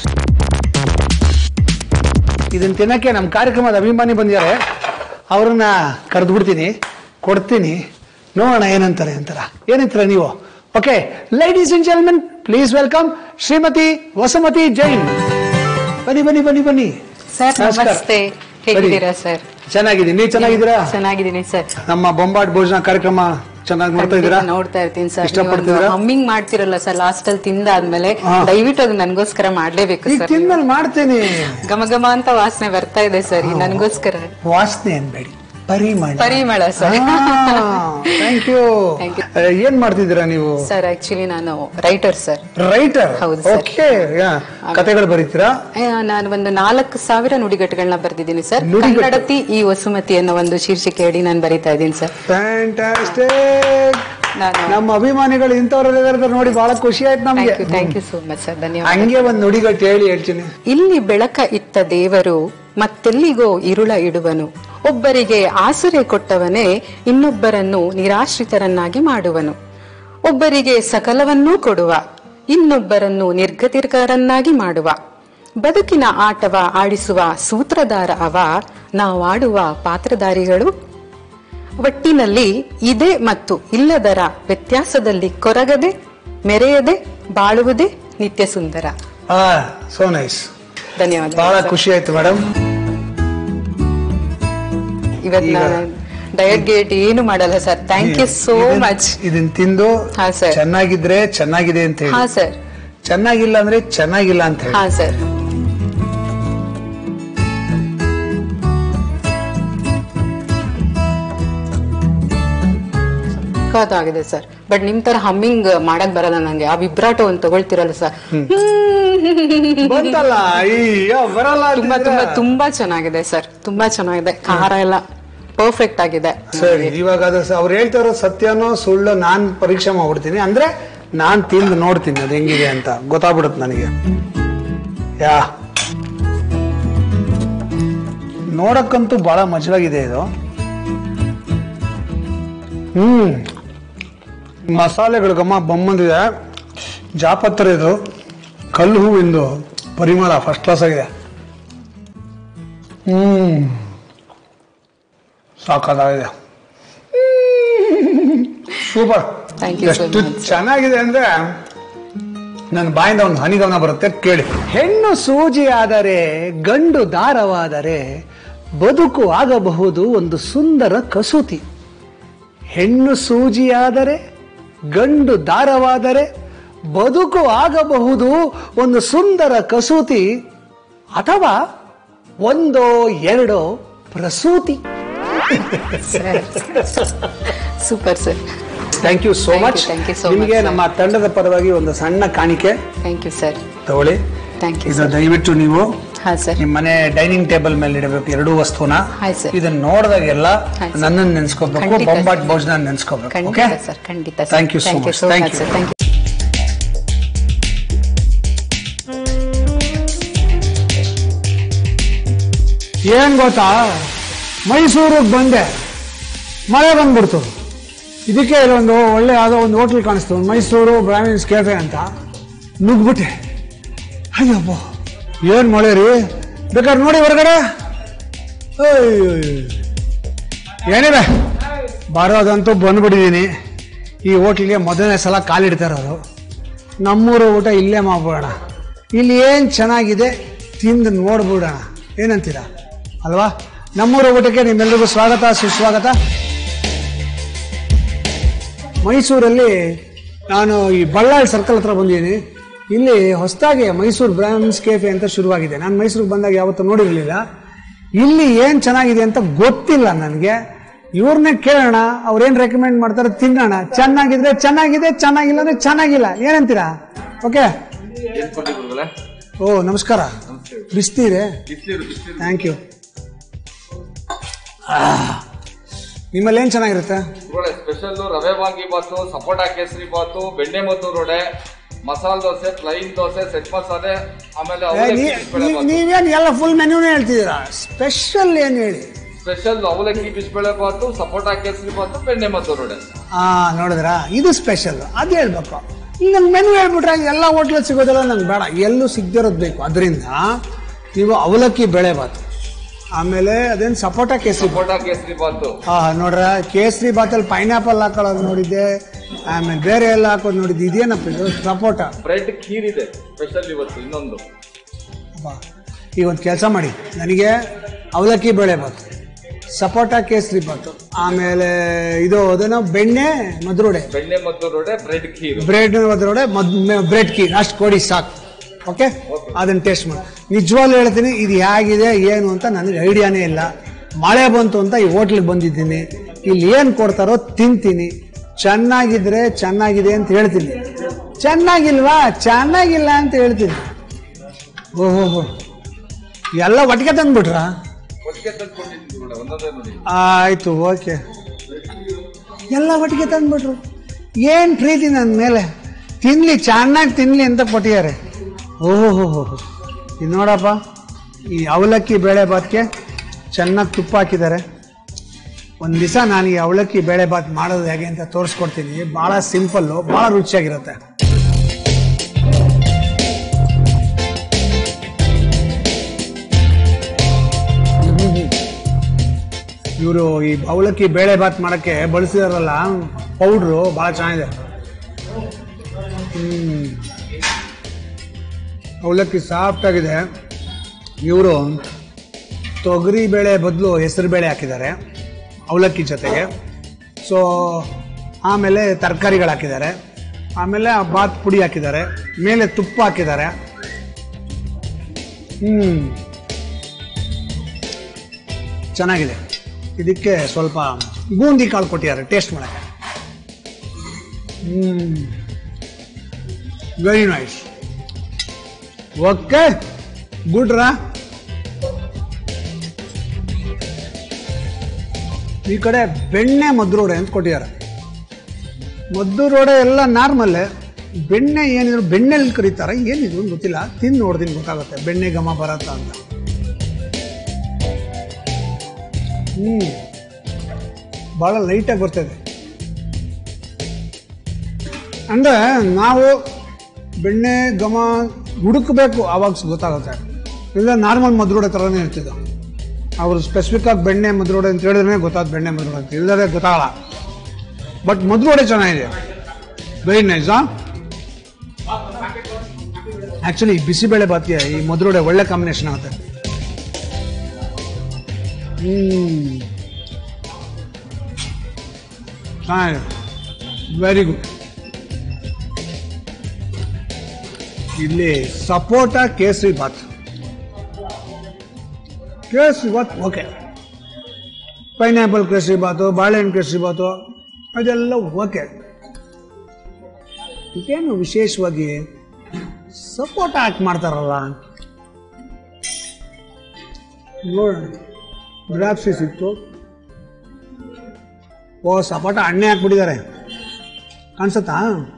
[SPEAKER 1] ಇದನ್ನ ತಿನ್ನಕ್ಕೆ ನಮ್ಮ ಕಾರ್ಯಕ್ರಮದ ಅಭಿಮಾನಿ ಬಂದಿದ್ದಾರೆ ಅವ್ರನ್ನ ಕರೆದು ಬಿಡ್ತೀನಿ ಕೊಡ್ತೀನಿ ನೋಡೋಣ ಏನಂತಾರೆ ಅಂತಾರ ಏನಂತಾರ ನೀವು okay ladies and gentlemen please welcome Shrimati Vasumati Jain ಬನ್ನಿ ಬನ್ನಿ ಬನ್ನಿ ಬನ್ನಿ
[SPEAKER 3] ಸರ್
[SPEAKER 1] ನಮಸ್ಕಾರ.
[SPEAKER 3] ನಮಸ್ತೆ ಹೇಗಿದ್ದೀರಾ
[SPEAKER 1] ಬನ್ನಿ.
[SPEAKER 3] ಸರ್
[SPEAKER 1] ಚೆನ್ನಾಗಿದ್ದೀನಿ ನೀವು ಚೆನ್ನಾಗಿದ್ದೀರಾ
[SPEAKER 3] ಚೆನ್ನಾಗಿದ್ದೀನಿ ಸರ್
[SPEAKER 1] ನಮ್ಮ ಬೊಂಬಾಟ್ ಭೋಜನ ಕಾರ್ಯಕ್ರಮ ಚೆನ್ನಾಗಿ ನೋಡ್ತಾ ಇದ್ದೀರಾ
[SPEAKER 3] ನೋಡ್ತಾ ಇರ್ತೀನಿ ಸರ್
[SPEAKER 1] ಇಷ್ಟಪಡ್ತಿದ್ದೀರಾ?
[SPEAKER 3] ಹಮ್ಮಿಂಗ್ ಮಾಡ್ತಿರಲ್ಲ ಸರ್ ಲಾಸ್ಟ್ ಅಲ್ಲಿ ತಿಂದಾದ್ಮೇಲೆ
[SPEAKER 1] ಹಾ.
[SPEAKER 3] ದಯವಿಟ್ಟು ಅದು ನನ್ಗೋಸ್ಕರ ಮಾಡ್ಲೇಬೇಕು
[SPEAKER 1] ಈಗ
[SPEAKER 3] ಸರ್
[SPEAKER 1] ತಿಂದ್ಮೇಲೆ ಮಾಡ್ತೀನಿ
[SPEAKER 3] ಘಮ ಘಮ ಅಂತ ವಾಸನೆ ಬರ್ತಾ ಇದೆ ಸರ್ ಈಗ ನನ್ಗೋಸ್ಕರ
[SPEAKER 1] ವಾಸನೆ ಅನ್ಬೇಡಿ ಪರಿಮಳ
[SPEAKER 3] ಪರಿಮಳ sir
[SPEAKER 1] thank you
[SPEAKER 3] Thank you.
[SPEAKER 1] ಏನ್ ಮಾಡ್ತಿದ್ದೀರಾ ನೀವು
[SPEAKER 3] ಸರ್ ಆಕ್ಚುಲಿ ನಾನು ರೈಟರ್ ಸರ್
[SPEAKER 1] ರೈಟರ್
[SPEAKER 3] ಹೌದು sir.
[SPEAKER 1] ಓಕೆ ಕತೆಗಳು ಬರೀತೀರಾ
[SPEAKER 3] ನಾನು ಒಂದು ನಾಲ್ಕು ಸಾವಿರ ನುಡಿಗಟ್ಟುಗಳನ್ನ ಬರೆದಿದ್ದೀನಿ ಸರ್
[SPEAKER 1] ನುಡಿಗಟ್ಟು?
[SPEAKER 3] ಕನ್ನಡತಿ ಈ ವಸುಮತಿ ಅನ್ನೋ ಒಂದು ಶೀರ್ಷಿಕೆ ಅಡಿ ನಾನು ಬರೀತಾ ಇದ್ದೀನಿ ಸರ್
[SPEAKER 1] ಫ್ಯಾಂಟಾಸ್ಟಿಕ್
[SPEAKER 3] ನಾನು
[SPEAKER 1] ನಮ್ಮ ಅಭಿಮಾನಿಗಳು ಇಂಥವ್ರೆಲ್ಲ ನೋಡಿ ಬಹಳ ಖುಷಿ ಆಯ್ತು ನಮ್ಗೆ
[SPEAKER 3] thank you thank you so much sir ಧನ್ಯವಾದ
[SPEAKER 1] ಹಂಗೆ ಒಂದ್ ನುಡಿಗಟ್ಟು ಹೇಳಿ ಹೇಳ್ತೀನಿ
[SPEAKER 3] ಇಲ್ಲಿ ಬೆಳಕ ಇತ್ತ ದೇವರು ಮತ್ತೆಲ್ಲಿಗೋ ಇರುಳ ಇಡುವನು ಒಬ್ಬರಿಗೆ ಆಸರೆ ಕೊಟ್ಟವನೇ ಇನ್ನೊಬ್ಬರನ್ನು ನಿರಾಶ್ರಿತರನ್ನಾಗಿ ಮಾಡುವನು ಒಬ್ಬರಿಗೆ ಸಕಲವನ್ನೂ ಕೊಡುವ ಇನ್ನೊಬ್ಬರನ್ನು ನಿರ್ಗತಿಕರನ್ನಾಗಿ ಮಾಡುವ ಬದುಕಿನ ಆಟವ ಆಡಿಸುವ ಸೂತ್ರಧಾರ ಅವ ನಾವಾಡುವ ಪಾತ್ರಧಾರಿಗಳು ಒಟ್ಟಿನಲ್ಲಿ ಇದೆ ಮತ್ತು ಇಲ್ಲದರ ವ್ಯತ್ಯಾಸದಲ್ಲಿ ಕೊರಗದೆ ಮೆರೆಯದೆ ಬಾಳುವುದೇ ನಿತ್ಯ ಸುಂದರ
[SPEAKER 1] ಆ ಸೋ ನೈಸ್
[SPEAKER 3] ಧನ್ಯವಾದ
[SPEAKER 1] ಬಹಳ ಖುಷಿ ಆಯ್ತು ಮೇಡಮ್
[SPEAKER 3] ಇವತ್ತು
[SPEAKER 1] ಈಗ-
[SPEAKER 3] ನಾನು ಡಯಟ್ ಗೇಟ್ ಏನು ಮಾಡಲ್ಲ sir thank you so much
[SPEAKER 1] ಇದನ್ ತಿಂದು
[SPEAKER 3] ಹಾ, sir.
[SPEAKER 1] ಚೆನ್ನಾಗಿದ್ರೆ ಚೆನ್ನಾಗಿದೆ ಅಂತ
[SPEAKER 3] ಹಾ
[SPEAKER 1] ಹೇಳಿ
[SPEAKER 3] ಸರ್
[SPEAKER 1] ಚೆನ್ನಾಗಿಲ್ಲ ಅಂದ್ರೆ ಚೆನ್ನಾಗಿಲ್ಲ ಅಂತ ಹೇಳಿ
[SPEAKER 3] ಹಾ ಸರ್ ಆಗಿದೆ ಸರ್ ಬಟ್ ನಿಮ್ ತರ ಹಮ್ಮಿಂಗ್ ಮಾಡಕ್ ಬರಲ್ಲ ನಂಗೆ ಆ ವಿಬ್ರಾಟೋ ಒಂದು ತಗೊಳ್ತಿರಲ್ಲ ಸರ್
[SPEAKER 1] ಬಂತಲ್ಲ ಅಯ್ಯೋ ಬರಲ್ಲ
[SPEAKER 3] ತುಂಬಾ
[SPEAKER 1] ಅಂತಿದ್ರೆ.
[SPEAKER 3] ತುಂಬಾ ತುಂಬಾ ಚೆನ್ನಾಗಿದೆ ಸರ್ ತುಂಬಾ ಚೆನ್ನಾಗಿದೆ ಖಾರ ಎಲ್ಲ ಪರ್ಫೆಕ್ಟ್ ಆಗಿದೆ
[SPEAKER 1] ಸರಿ ಇವಾಗ ಅದು ಸ- ಅವ್ರು ಹೇಳ್ತಾ ಇರೋ ಸತ್ಯನೋ ಸುಳ್ಳು ನಾನ್ ಪರೀಕ್ಷೆ ಮಾಡ್ಬಿಡ್ತೀನಿ ಅಂದ್ರೆ ನಾನ್ ತಿಂದು ನೋಡ್ತೀನಿ ಅದು ಹೆಂಗಿದೆ ಅಂತ ಗೊತ್ತಾಗ್ಬಿಡುತ್ತೆ ನನಗೆ ಯಾ ನೋಡಕ್ಕಂತೂ ಬಹಳ ಮಜವಾಗಿದೆ ಇದು ಹ್ಮ್ ಮಸಾಲೆಗಳು ಗಮ ಬಮ್ಮಂದಿದೆ ಜಾಪತ್ರ ಇದು ಕಲ್ಲು ಹೂವಿಂದು ಪರಿಮಳ ಫಸ್ಟ್ ಕ್ಲಾಸ್ ಆಗಿದೆ ಹ್ಮ್ ಸಾಕಾಗಿದೆ ಸೂಪರ್
[SPEAKER 3] Thank you so
[SPEAKER 1] ಎಷ್ಟು
[SPEAKER 3] much, sir.
[SPEAKER 1] ಚೆನ್ನಾಗಿದೆ ಅಂದ್ರೆ ನನ್ನ ಬಾಯಿಂದ ಒಂದು ಹನಿಗವನ ಬರುತ್ತೆ ಕೇಳಿ ಹೆಣ್ಣು ಸೂಜಿಯಾದರೆ ಗಂಡು ದಾರವಾದರೆ ಬದುಕು ಆಗಬಹುದು ಒಂದು ಸುಂದರ ಕಸೂತಿ ಹೆಣ್ಣು ಸೂಜಿಯಾದರೆ ಗಂಡು ದಾರವಾದರೆ ಬದುಕು ಆಗಬಹುದು ಒಂದು ಸುಂದರ ಕಸೂತಿ ಅಥವಾ ಒಂದೋ ಎರಡೋ ಪ್ರಸೂತಿ
[SPEAKER 3] super sir
[SPEAKER 1] thank you so
[SPEAKER 3] Thank you,
[SPEAKER 1] much
[SPEAKER 3] thank you so much,
[SPEAKER 1] ನಿಮಗೆ
[SPEAKER 3] sir.
[SPEAKER 1] ನಮ್ಮ ತಂಡದ ಪರವಾಗಿ ಒಂದು ಸಣ್ಣ ಕಾಣಿಕೆ
[SPEAKER 3] ಥ್ಯಾಂಕ್ ಯು ಸರ್
[SPEAKER 1] ತಗೊಳ್ಳಿ
[SPEAKER 3] ಥ್ಯಾಂಕ್ ಯು
[SPEAKER 1] ಇದು ದಯವಿಟ್ಟು ನೀವು
[SPEAKER 3] ಹಾ ಸರ್
[SPEAKER 1] ನಿಮ್ಮ ಮನೆ ಡೈನಿಂಗ್ ಟೇಬಲ್ ಮೇಲೆ ಇಡಬೇಕು ಎರಡೂ ವಸ್ತುನ
[SPEAKER 3] ಆಯ್ತು ಸರ್.
[SPEAKER 1] ಇದನ್ನ ನೋಡಿದಾಗೆಲ್ಲ
[SPEAKER 3] ಆಯ್ತು ಸರ್.
[SPEAKER 1] ನನ್ನನ್ನು ನೆನ್ಸ್ಕೋಬೇಕು
[SPEAKER 3] ಖಂಡಿತ
[SPEAKER 1] ಬೊಂಬಾಟ್
[SPEAKER 3] ಸರ್.
[SPEAKER 1] ಭೋಜನ ನೆನ್ಸ್ಕೋಬೇಕು ಓಕೆ
[SPEAKER 3] ಖಂಡಿತ ಸರ್ ಖಂಡಿತ sir
[SPEAKER 1] Thank you so
[SPEAKER 3] thank you
[SPEAKER 1] much.
[SPEAKER 3] So
[SPEAKER 1] Thank
[SPEAKER 3] much
[SPEAKER 1] you.
[SPEAKER 3] Sir thank you
[SPEAKER 1] ಏನ್ ಗೊತ್ತಾ ಮೈಸೂರಿಗೆ ಬಂದೆ ಮಳೆ ಬಂದ್ಬಿಡ್ತು ಇದಕ್ಕೆ ಇಲ್ಲೊಂದು ಒಳ್ಳೆ ಯಾವುದೋ ಒಂದು ಹೋಟ್ಲ್ ಕಾಣಿಸ್ತು ಮೈಸೂರು ಬ್ರಾಹ್ಮಿನ್ಸ್ ಕೆಫೆ ಅಂತ ನುಗ್ಬಿಟ್ಟೆ ಅಯ್ಯಪ್ಪ ಏನ್ ಮಳೆ ರೀ ಬೇಕಾದ್ರೆ ನೋಡಿ ಹೊರಗಡೆ ಅಯ್ಯೋ ಏನಿದೆ ಬರೋದಂತೂ ಬಂದ್ಬಿಟ್ಟಿದ್ದೀನಿ ಈ ಹೋಟ್ಲಿಗೆ ಮೊದಲನೇ ಸಲ ಕಾಲಿಡ್ತಾ ಇರೋದು ನಮ್ಮೂರು ಊಟ ಇಲ್ಲೇ ಮಾಡ್ಬಿಡೋಣ ಇಲ್ಲಿ ಏನು ಚೆನ್ನಾಗಿದೆ ತಿಂದು ನೋಡ್ಬಿಡೋಣ ಏನಂತೀರಾ ಅಲ್ವಾ ನಮ್ಮೂರು ಊಟಕ್ಕೆ ನಿಮ್ಮೆಲ್ಲರಿಗೂ ಸ್ವಾಗತ ಸುಸ್ವಾಗತ ಮೈಸೂರಲ್ಲಿ ನಾನು ಈ ಬಳ್ಳಾರಿ ಸರ್ಕಲ್ ಹತ್ರ ಬಂದಿದ್ದೀನಿ ಇಲ್ಲಿ ಹೊಸದಾಗಿ ಮೈಸೂರು ಬ್ರಾಹ್ಮಿನ್ಸ್ ಕೆಫೆ ಅಂತ ಶುರುವಾಗಿದೆ ನಾನು ಮೈಸೂರಿಗೆ ಬಂದಾಗ ಯಾವತ್ತೂ ನೋಡಿರಲಿಲ್ಲ ಇಲ್ಲಿ ಏನು ಚೆನ್ನಾಗಿದೆ ಅಂತ ಗೊತ್ತಿಲ್ಲ ನನಗೆ ಇವ್ರನ್ನೇ ಕೇಳೋಣ ಅವ್ರೇನು ರೆಕಮೆಂಡ್ ಮಾಡ್ತಾರೆ ತಿನ್ನೋಣ ಚೆನ್ನಾಗಿದ್ರೆ ಚೆನ್ನಾಗಿದೆ ಚೆನ್ನಾಗಿಲ್ಲ ಅಂದ್ರೆ ಚೆನ್ನಾಗಿಲ್ಲ ಏನಂತೀರಾ ಓಕೆ ಓ ನಮಸ್ಕಾರ ಬಿಸ್ತೀರೆ ಥ್ಯಾಂಕ್ ಯು ನಿಮ್ಮಲ್ಲಿ ಏನು ಚೆನ್ನಾಗಿರುತ್ತೆ
[SPEAKER 4] ಒಳ್ಳೆ ಸ್ಪೆಷಲ್ ರವೆ ವಾಂಗಿ ಬಾತು ಸಪೋಟ ಕೇಸರಿ ಬಾತು ಬೆಣ್ಣೆ ಮದ್ದೂರು ವಡೆ ಮಸಾಲ ದೋಸೆ ಪ್ಲೈನ್ ದೋಸೆ ಸೆಟ್ ಮಸಾಲೆ ಆಮೇಲೆ
[SPEAKER 1] ಏ,
[SPEAKER 4] ಅವಲಕ್ಕಿ
[SPEAKER 1] ನೀ-
[SPEAKER 4] ಬಿಸಿಬೇಳೆ
[SPEAKER 1] ನೀ-
[SPEAKER 4] ಬಾತು
[SPEAKER 1] ನೀವೇನ್ ಎಲ್ಲ ಫುಲ್ ಮೆನ್ಯೂನೇ ಹೇಳ್ತಿದ್ದೀರಾ ಸ್ಪೆಷಲ್ ಏನು ಹೇಳಿ
[SPEAKER 4] ಸ್ಪೆಷಲ್ ಅವಲಕ್ಕಿ ಬಿಸಿಬೇಳೆ ಬಾತು ಸಪೋಟ ಕೇಸರಿ ಬಾತು ಬೆಣ್ಣೆ ಮದ್ದೂರು ವಡೆ
[SPEAKER 1] ಆ ನೋಡಿದ್ರಾ ಇದು ಸ್ಪೆಷಲ್ ಅದು ಹೇಳ್ಬೇಕು ನಂಗೆ ಮೆನು ಹೇಳ್ಬಿಟ್ರೆ ಎಲ್ಲ ಹೋಟ್ಲಲ್ಲಿ ಸಿಗೋದೆಲ್ಲ ನಂಗೆ ಬೇಡ ಎಲ್ಲೂ ಸಿಗದಿರೋದು ಬೇಕು ಅದರಿಂದ ನೀವು ಅವಲಕ್ಕಿ ಬೆಳೆ ಬಾತು ಆಮೇಲೆ ಅದೇನು ಸಪೋಟ ಕೇಸರಿ ಬಾತ್
[SPEAKER 4] ಸಪೋಟ ಕೇಸರಿ ಬಾತು
[SPEAKER 1] ಆ ನೋಡ್ರ ಕೇಸರಿ ಬಾತಲ್ಲಿ ಪೈನಾಪಲ್ ಹಾಕೊಳ್ಳೋದು ನೋಡಿದ್ದೆ ಆಮೇಲೆ ಬೇರೆ ಎಲ್ಲ ಹಾಕೋದು ನೋಡಿದ್ದೆ ಇದೇನಪ್ಪ ಇದು ಸಪೋಟ
[SPEAKER 4] ಬ್ರೆಡ್ ಖೀರ್ ಇದೆ ಸ್ಪೆಷಲ್ ಇವತ್ತು ಇನ್ನೊಂದು
[SPEAKER 1] ಅಬ್ಬಾ. ಈಗ ಒಂದು ಕೆಲಸ ಮಾಡಿ ನನಗೆ ಅವಲಕ್ಕಿ ಬೇಳೆ ಬಾತು ಸಪೋಟ ಕೇಸರಿ ಬಾತು ಆಮೇಲೆ ಇದು ಅದೇನೋ ಬೆಣ್ಣೆ ಮದ್ರೋಡೆ
[SPEAKER 4] ಬೆಣ್ಣೆ ಮತ್ತು ರೋಡೆ ಬ್ರೆಡ್ ಖೀರ್
[SPEAKER 1] ಬ್ರೆಡ್ ಮದ್ರೋಡೆ ಬ್ರೆಡ್ ಕೀ ಅಷ್ಟು ಕೊಡಿ ಸಾಕು ಓಕೆ ಅದನ್ನ ಟೇಸ್ಟ್ ಮಾಡಿ ನಿಜವಾಗ್ಲೂ ಹೇಳ್ತೀನಿ ಇದು ಹೇಗಿದೆ ಏನು ಅಂತ ನನಗೆ ಐಡಿಯಾನೇ ಇಲ್ಲ ಮಳೆ ಬಂತು ಅಂತ ಈ ಹೋಟ್ಲಿಗೆ ಬಂದಿದ್ದೀನಿ ಇಲ್ಲಿ ಏನು ಕೊಡ್ತಾರೋ ತಿಂತೀನಿ ಚೆನ್ನಾಗಿದ್ರೆ ಚೆನ್ನಾಗಿದೆ ಅಂತ ಹೇಳ್ತೀನಿ ಚೆನ್ನಾಗಿಲ್ವಾ ಚೆನ್ನಾಗಿಲ್ಲ ಅಂತ ಹೇಳ್ತೀನಿ ಓಹೋ ಎಲ್ಲ ಒಟ್ಟಿಗೆ ತಂದ್ಬಿಟ್ರಾ
[SPEAKER 4] ಒಟ್ಟಿಗೆ ತಂದ್ಕೊಂಡಿದ್ದೀನಿ ನೋಡಿ ಒಂದೊಂದೇ ನೋಡಿ
[SPEAKER 1] ಆಯ್ತು ಓಕೆ ಎಲ್ಲ ಒಟ್ಟಿಗೆ ತಂದ್ಬಿಟ್ರು ಏನು ಪ್ರೀತಿ ನನ್ನ ಮೇಲೆ ತಿನ್ಲಿ ಚೆನ್ನಾಗಿ ತಿನ್ಲಿ ಅಂತ ಕೊಟ್ಟಿದ್ದಾರೆ ಓಹೋ ಇದು ನೋಡಪ್ಪ ಈ ಅವಲಕ್ಕಿ ಬೇಳೆ ಭಾತ್ಗೆ ಚೆನ್ನಾಗಿ ತುಪ್ಪ ಹಾಕಿದ್ದಾರೆ ಒಂದು ದಿವಸ ನಾನು ಈ ಅವಲಕ್ಕಿ ಬೇಳೆ ಭಾತ್ ಮಾಡೋದು ಹೇಗೆ ಅಂತ ತೋರಿಸ್ಕೊಡ್ತೀನಿ ಭಾಳ ಸಿಂಪಲ್ಲು ಭಾಳ ರುಚಿಯಾಗಿರುತ್ತೆ ಇವರು ಈ ಅವಲಕ್ಕಿ ಬೇಳೆ ಭಾತ್ ಮಾಡಕ್ಕೆ ಬಳಸಿದಾರಲ್ಲ ಪೌಡ್ರು ಭಾಳ ಚೆನ್ನಾಗಿದೆ ಹ್ಮ್. ಅವಲಕ್ಕಿ ಸಾಫ್ಟ್ ಆಗಿದೆ ಇವರು ತೊಗರಿ ಬೇಳೆ ಬದಲು ಹೆಸರು ಬೇಳೆ ಹಾಕಿದ್ದಾರೆ ಅವಲಕ್ಕಿ ಜೊತೆಗೆ ಸೊ ಆಮೇಲೆ ತರಕಾರಿಗಳು ಹಾಕಿದ್ದಾರೆ ಆಮೇಲೆ ಆ ಬಾತ್ ಪುಡಿ ಹಾಕಿದ್ದಾರೆ ಮೇಲೆ ತುಪ್ಪ ಹಾಕಿದ್ದಾರೆ ಹ್ಮ್ ಚೆನ್ನಾಗಿದೆ ಇದಕ್ಕೆ ಸ್ವಲ್ಪ ಬೂಂದಿ ಕಾಳು ಕೊಟ್ಟಿದ್ದಾರೆ ಟೇಸ್ಟ್ ಮಾಡಕ್ಕೆ ಹ್ಮ್ ವೆರಿ ನೈಸ್ ಓಕೆ ಗುಡ್ ರಾ ಈ ಕಡೆ ಬೆಣ್ಣೆ ಮದ್ದೂರೋಡೆ ಅಂತ ಕೊಟ್ಟಿದ್ದಾರೆ ಮದ್ದೂರೋಡೆ ಎಲ್ಲ ನಾರ್ಮಲ್ಲೇ ಬೆಣ್ಣೆ ಏನಿದ್ರು ಬೆಣ್ಣೆಲ್ಲಿ ಕರೀತಾರೆ ಏನಿದ್ರು ಅಂತ ಗೊತ್ತಿಲ್ಲ ತಿಂದು ನೋಡ್ತೀನಿ ಗೊತ್ತಾಗುತ್ತೆ ಬೆಣ್ಣೆ ಘಮ ಬರತ್ತ ಅಂತ ಹ್ಮ್ ಭಾಳ ಲೈಟಾಗಿ ಬರ್ತದೆ ಅಂದ್ರೆ ನಾವು ಬೆಣ್ಣೆ ಘಮ ಹುಡುಕಬೇಕು ಆವಾಗ ಗೊತ್ತಾಗುತ್ತೆ ಇಲ್ಲ ನಾರ್ಮಲ್ ಮದ್ರೋಡೆ ಥರನೇ ಇರ್ತಿದ್ದು ಅವರು ಸ್ಪೆಸಿಫಿಕ್ ಆಗಿ ಬೆಣ್ಣೆ ಮದ್ರೋಡೆ ಅಂತ ಹೇಳಿದ್ರೆ ಗೊತ್ತಾದ ಬೆಣ್ಣೆ ಮದ್ರೋಡೆ ಅಂತ ಇಲ್ಲದೆ ಗೊತ್ತಾಗಲ್ಲ ಬಟ್ ಮದ್ರೋಡೆ ಚೆನ್ನಾಗಿದೆ ವೆರಿ ನೈಸ್ ಆಕ್ಚುಲಿ ಬಿಸಿಬೇಳೆ ಬಾತಿಗೆ ಈ ಮದ್ರೋಡೆ ಒಳ್ಳೆ ಕಾಂಬಿನೇಷನ್ ಆಗುತ್ತೆ ಹ್ಮ್ ಚೆನ್ನಾಗಿದೆ ವೆರಿ ಗುಡ್ ಇಲ್ಲಿ ಸಪೋಟ ಕೇಸರಿ ಬಾತ್ ಕೇಸರಿ ಬಾತ್ ಓಕೆ ಪೈನಾಪಲ್ ಕೇಸರಿ ಬಾತು ಬಾಳೆಹಣ್ಣು ಕೇಸರಿ ಬಾತು ಅದೆಲ್ಲ ಓಕೆ ಇದೇನು ವಿಶೇಷವಾಗಿ ಸಪೋಟ ಹಾಕಿ ಮಾಡ್ತಾರಲ್ಲ ನೋಡಿ ದ್ರಾಕ್ಷಿ ಸಿಕ್ತು ಓ ಸಪೋಟ ಹಣ್ಣೆ ಹಾಕ್ಬಿಟ್ಟಿದ್ದಾರೆ ಕಾಣಿಸುತ್ತಾ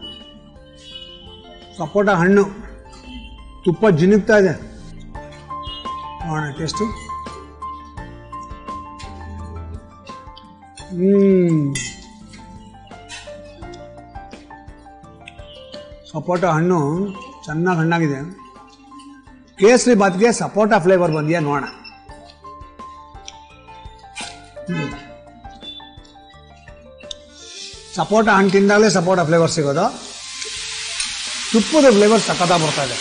[SPEAKER 1] ಸಪೋಟ ಹಣ್ಣು ತುಪ್ಪ ಜಿನುಗ್ತಾ ಇದೆ ನೋಡೋಣ ಟೇಸ್ಟು ಹ್ಮ್ ಸಪೋಟ ಹಣ್ಣು ಚೆನ್ನಾಗಿ ಹಣ್ಣಾಗಿದೆ ಕೇಸರಿ ಬಾತ್ಗೆ ಸಪೋಟ ಫ್ಲೇವರ್ ಬಂದಿಯಾ ನೋಡೋಣ ಹ್ಮ್. ಸಪೋಟ ಹಣ್ಣು ತಿಂದಾಗಲೇ ಸಪೋಟ ಫ್ಲೇವರ್ ಸಿಗೋದು ತುಪ್ಪದ ಫ್ಲೇವರ್ ಸಖತ್ತಾಗಿ ಬರ್ತಾ ಇದೆ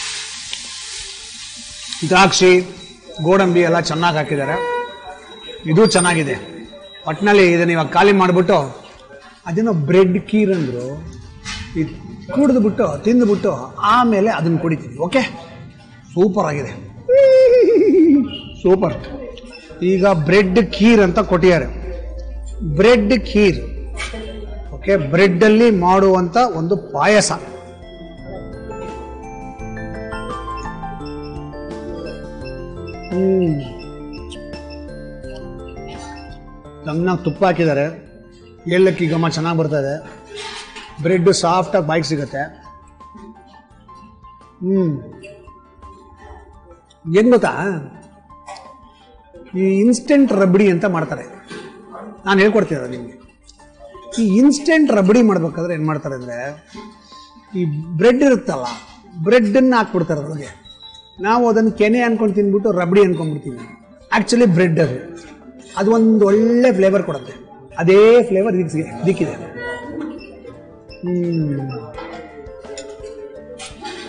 [SPEAKER 1] ದ್ರಾಕ್ಷಿ ಗೋಡಂಬಿ ಎಲ್ಲ ಚೆನ್ನಾಗಿ ಹಾಕಿದ್ದಾರೆ ಇದು ಚೆನ್ನಾಗಿದೆ ಒಟ್ಟಿನಲ್ಲಿ ಇದನ್ನ ಇವಾಗ ಖಾಲಿ ಮಾಡಿಬಿಟ್ಟು ಅದೇನೋ ಬ್ರೆಡ್ ಕೀರ್ ಅಂದರು ಇದು ಕುಡಿದ್ಬಿಟ್ಟು ತಿಂದುಬಿಟ್ಟು ಆಮೇಲೆ ಅದನ್ನು ಕುಡಿತೀವಿ ಓಕೆ ಸೂಪರ್ ಆಗಿದೆ ಸೂಪರ್ ಈಗ ಬ್ರೆಡ್ ಖೀರ್ ಅಂತ ಕೊಟ್ಟಿದ್ದಾರೆ ಬ್ರೆಡ್ ಖೀರ್ ಓಕೆ ಬ್ರೆಡ್ಡಲ್ಲಿ ಮಾಡುವಂಥ ಒಂದು ಪಾಯಸ ಹ್ಮ್ ಚೆನ್ನಾಗಿ ತುಪ್ಪ ಹಾಕಿದ್ದಾರೆ ಏಲಕ್ಕಿ ಘಮ ಚೆನ್ನಾಗಿ ಬರ್ತದೆ ಬ್ರೆಡ್ ಸಾಫ್ಟಾಗಿ ಬಾಯಿಗೆ ಸಿಗುತ್ತೆ ಹ್ಮ್ ಏನ್ ಗೊತ್ತಾ ಈ ಇನ್ಸ್ಟೆಂಟ್ ರಬಡಿ ಅಂತ ಮಾಡ್ತಾರೆ ನಾನು ಹೇಳ್ಕೊಡ್ತೀನಿ ನಿಮಗೆ ಈ ಇನ್ಸ್ಟೆಂಟ್ ರಬಡಿ ಮಾಡ್ಬೇಕಾದ್ರೆ ಏನು ಮಾಡ್ತಾರೆ ಅಂದರೆ ಈ ಬ್ರೆಡ್ ಇರುತ್ತಲ್ಲ ಬ್ರೆಡ್ಡನ್ನು ಹಾಕ್ಬಿಡ್ತಾರೆ ಅದ್ರೊಳಗೆ ನಾವು ಅದನ್ನು ಕೆನೆ ಅನ್ಕೊಂಡು ತಿಂದ್ಬಿಟ್ಟು ರಬಡಿ ಅನ್ಕೊಂಡ್ಬಿಡ್ತೀವಿ ಆ್ಯಕ್ಚುಲಿ ಬ್ರೆಡ್ ಅದು ಅದು ಒಂದು ಒಳ್ಳೆ ಫ್ಲೇವರ್ ಕೊಡುತ್ತೆ ಅದೇ ಫ್ಲೇವರ್ ಇದಕ್ಕೆ ಸಿಗ- ಇದಕ್ಕಿದೆ ಹ್ಮ್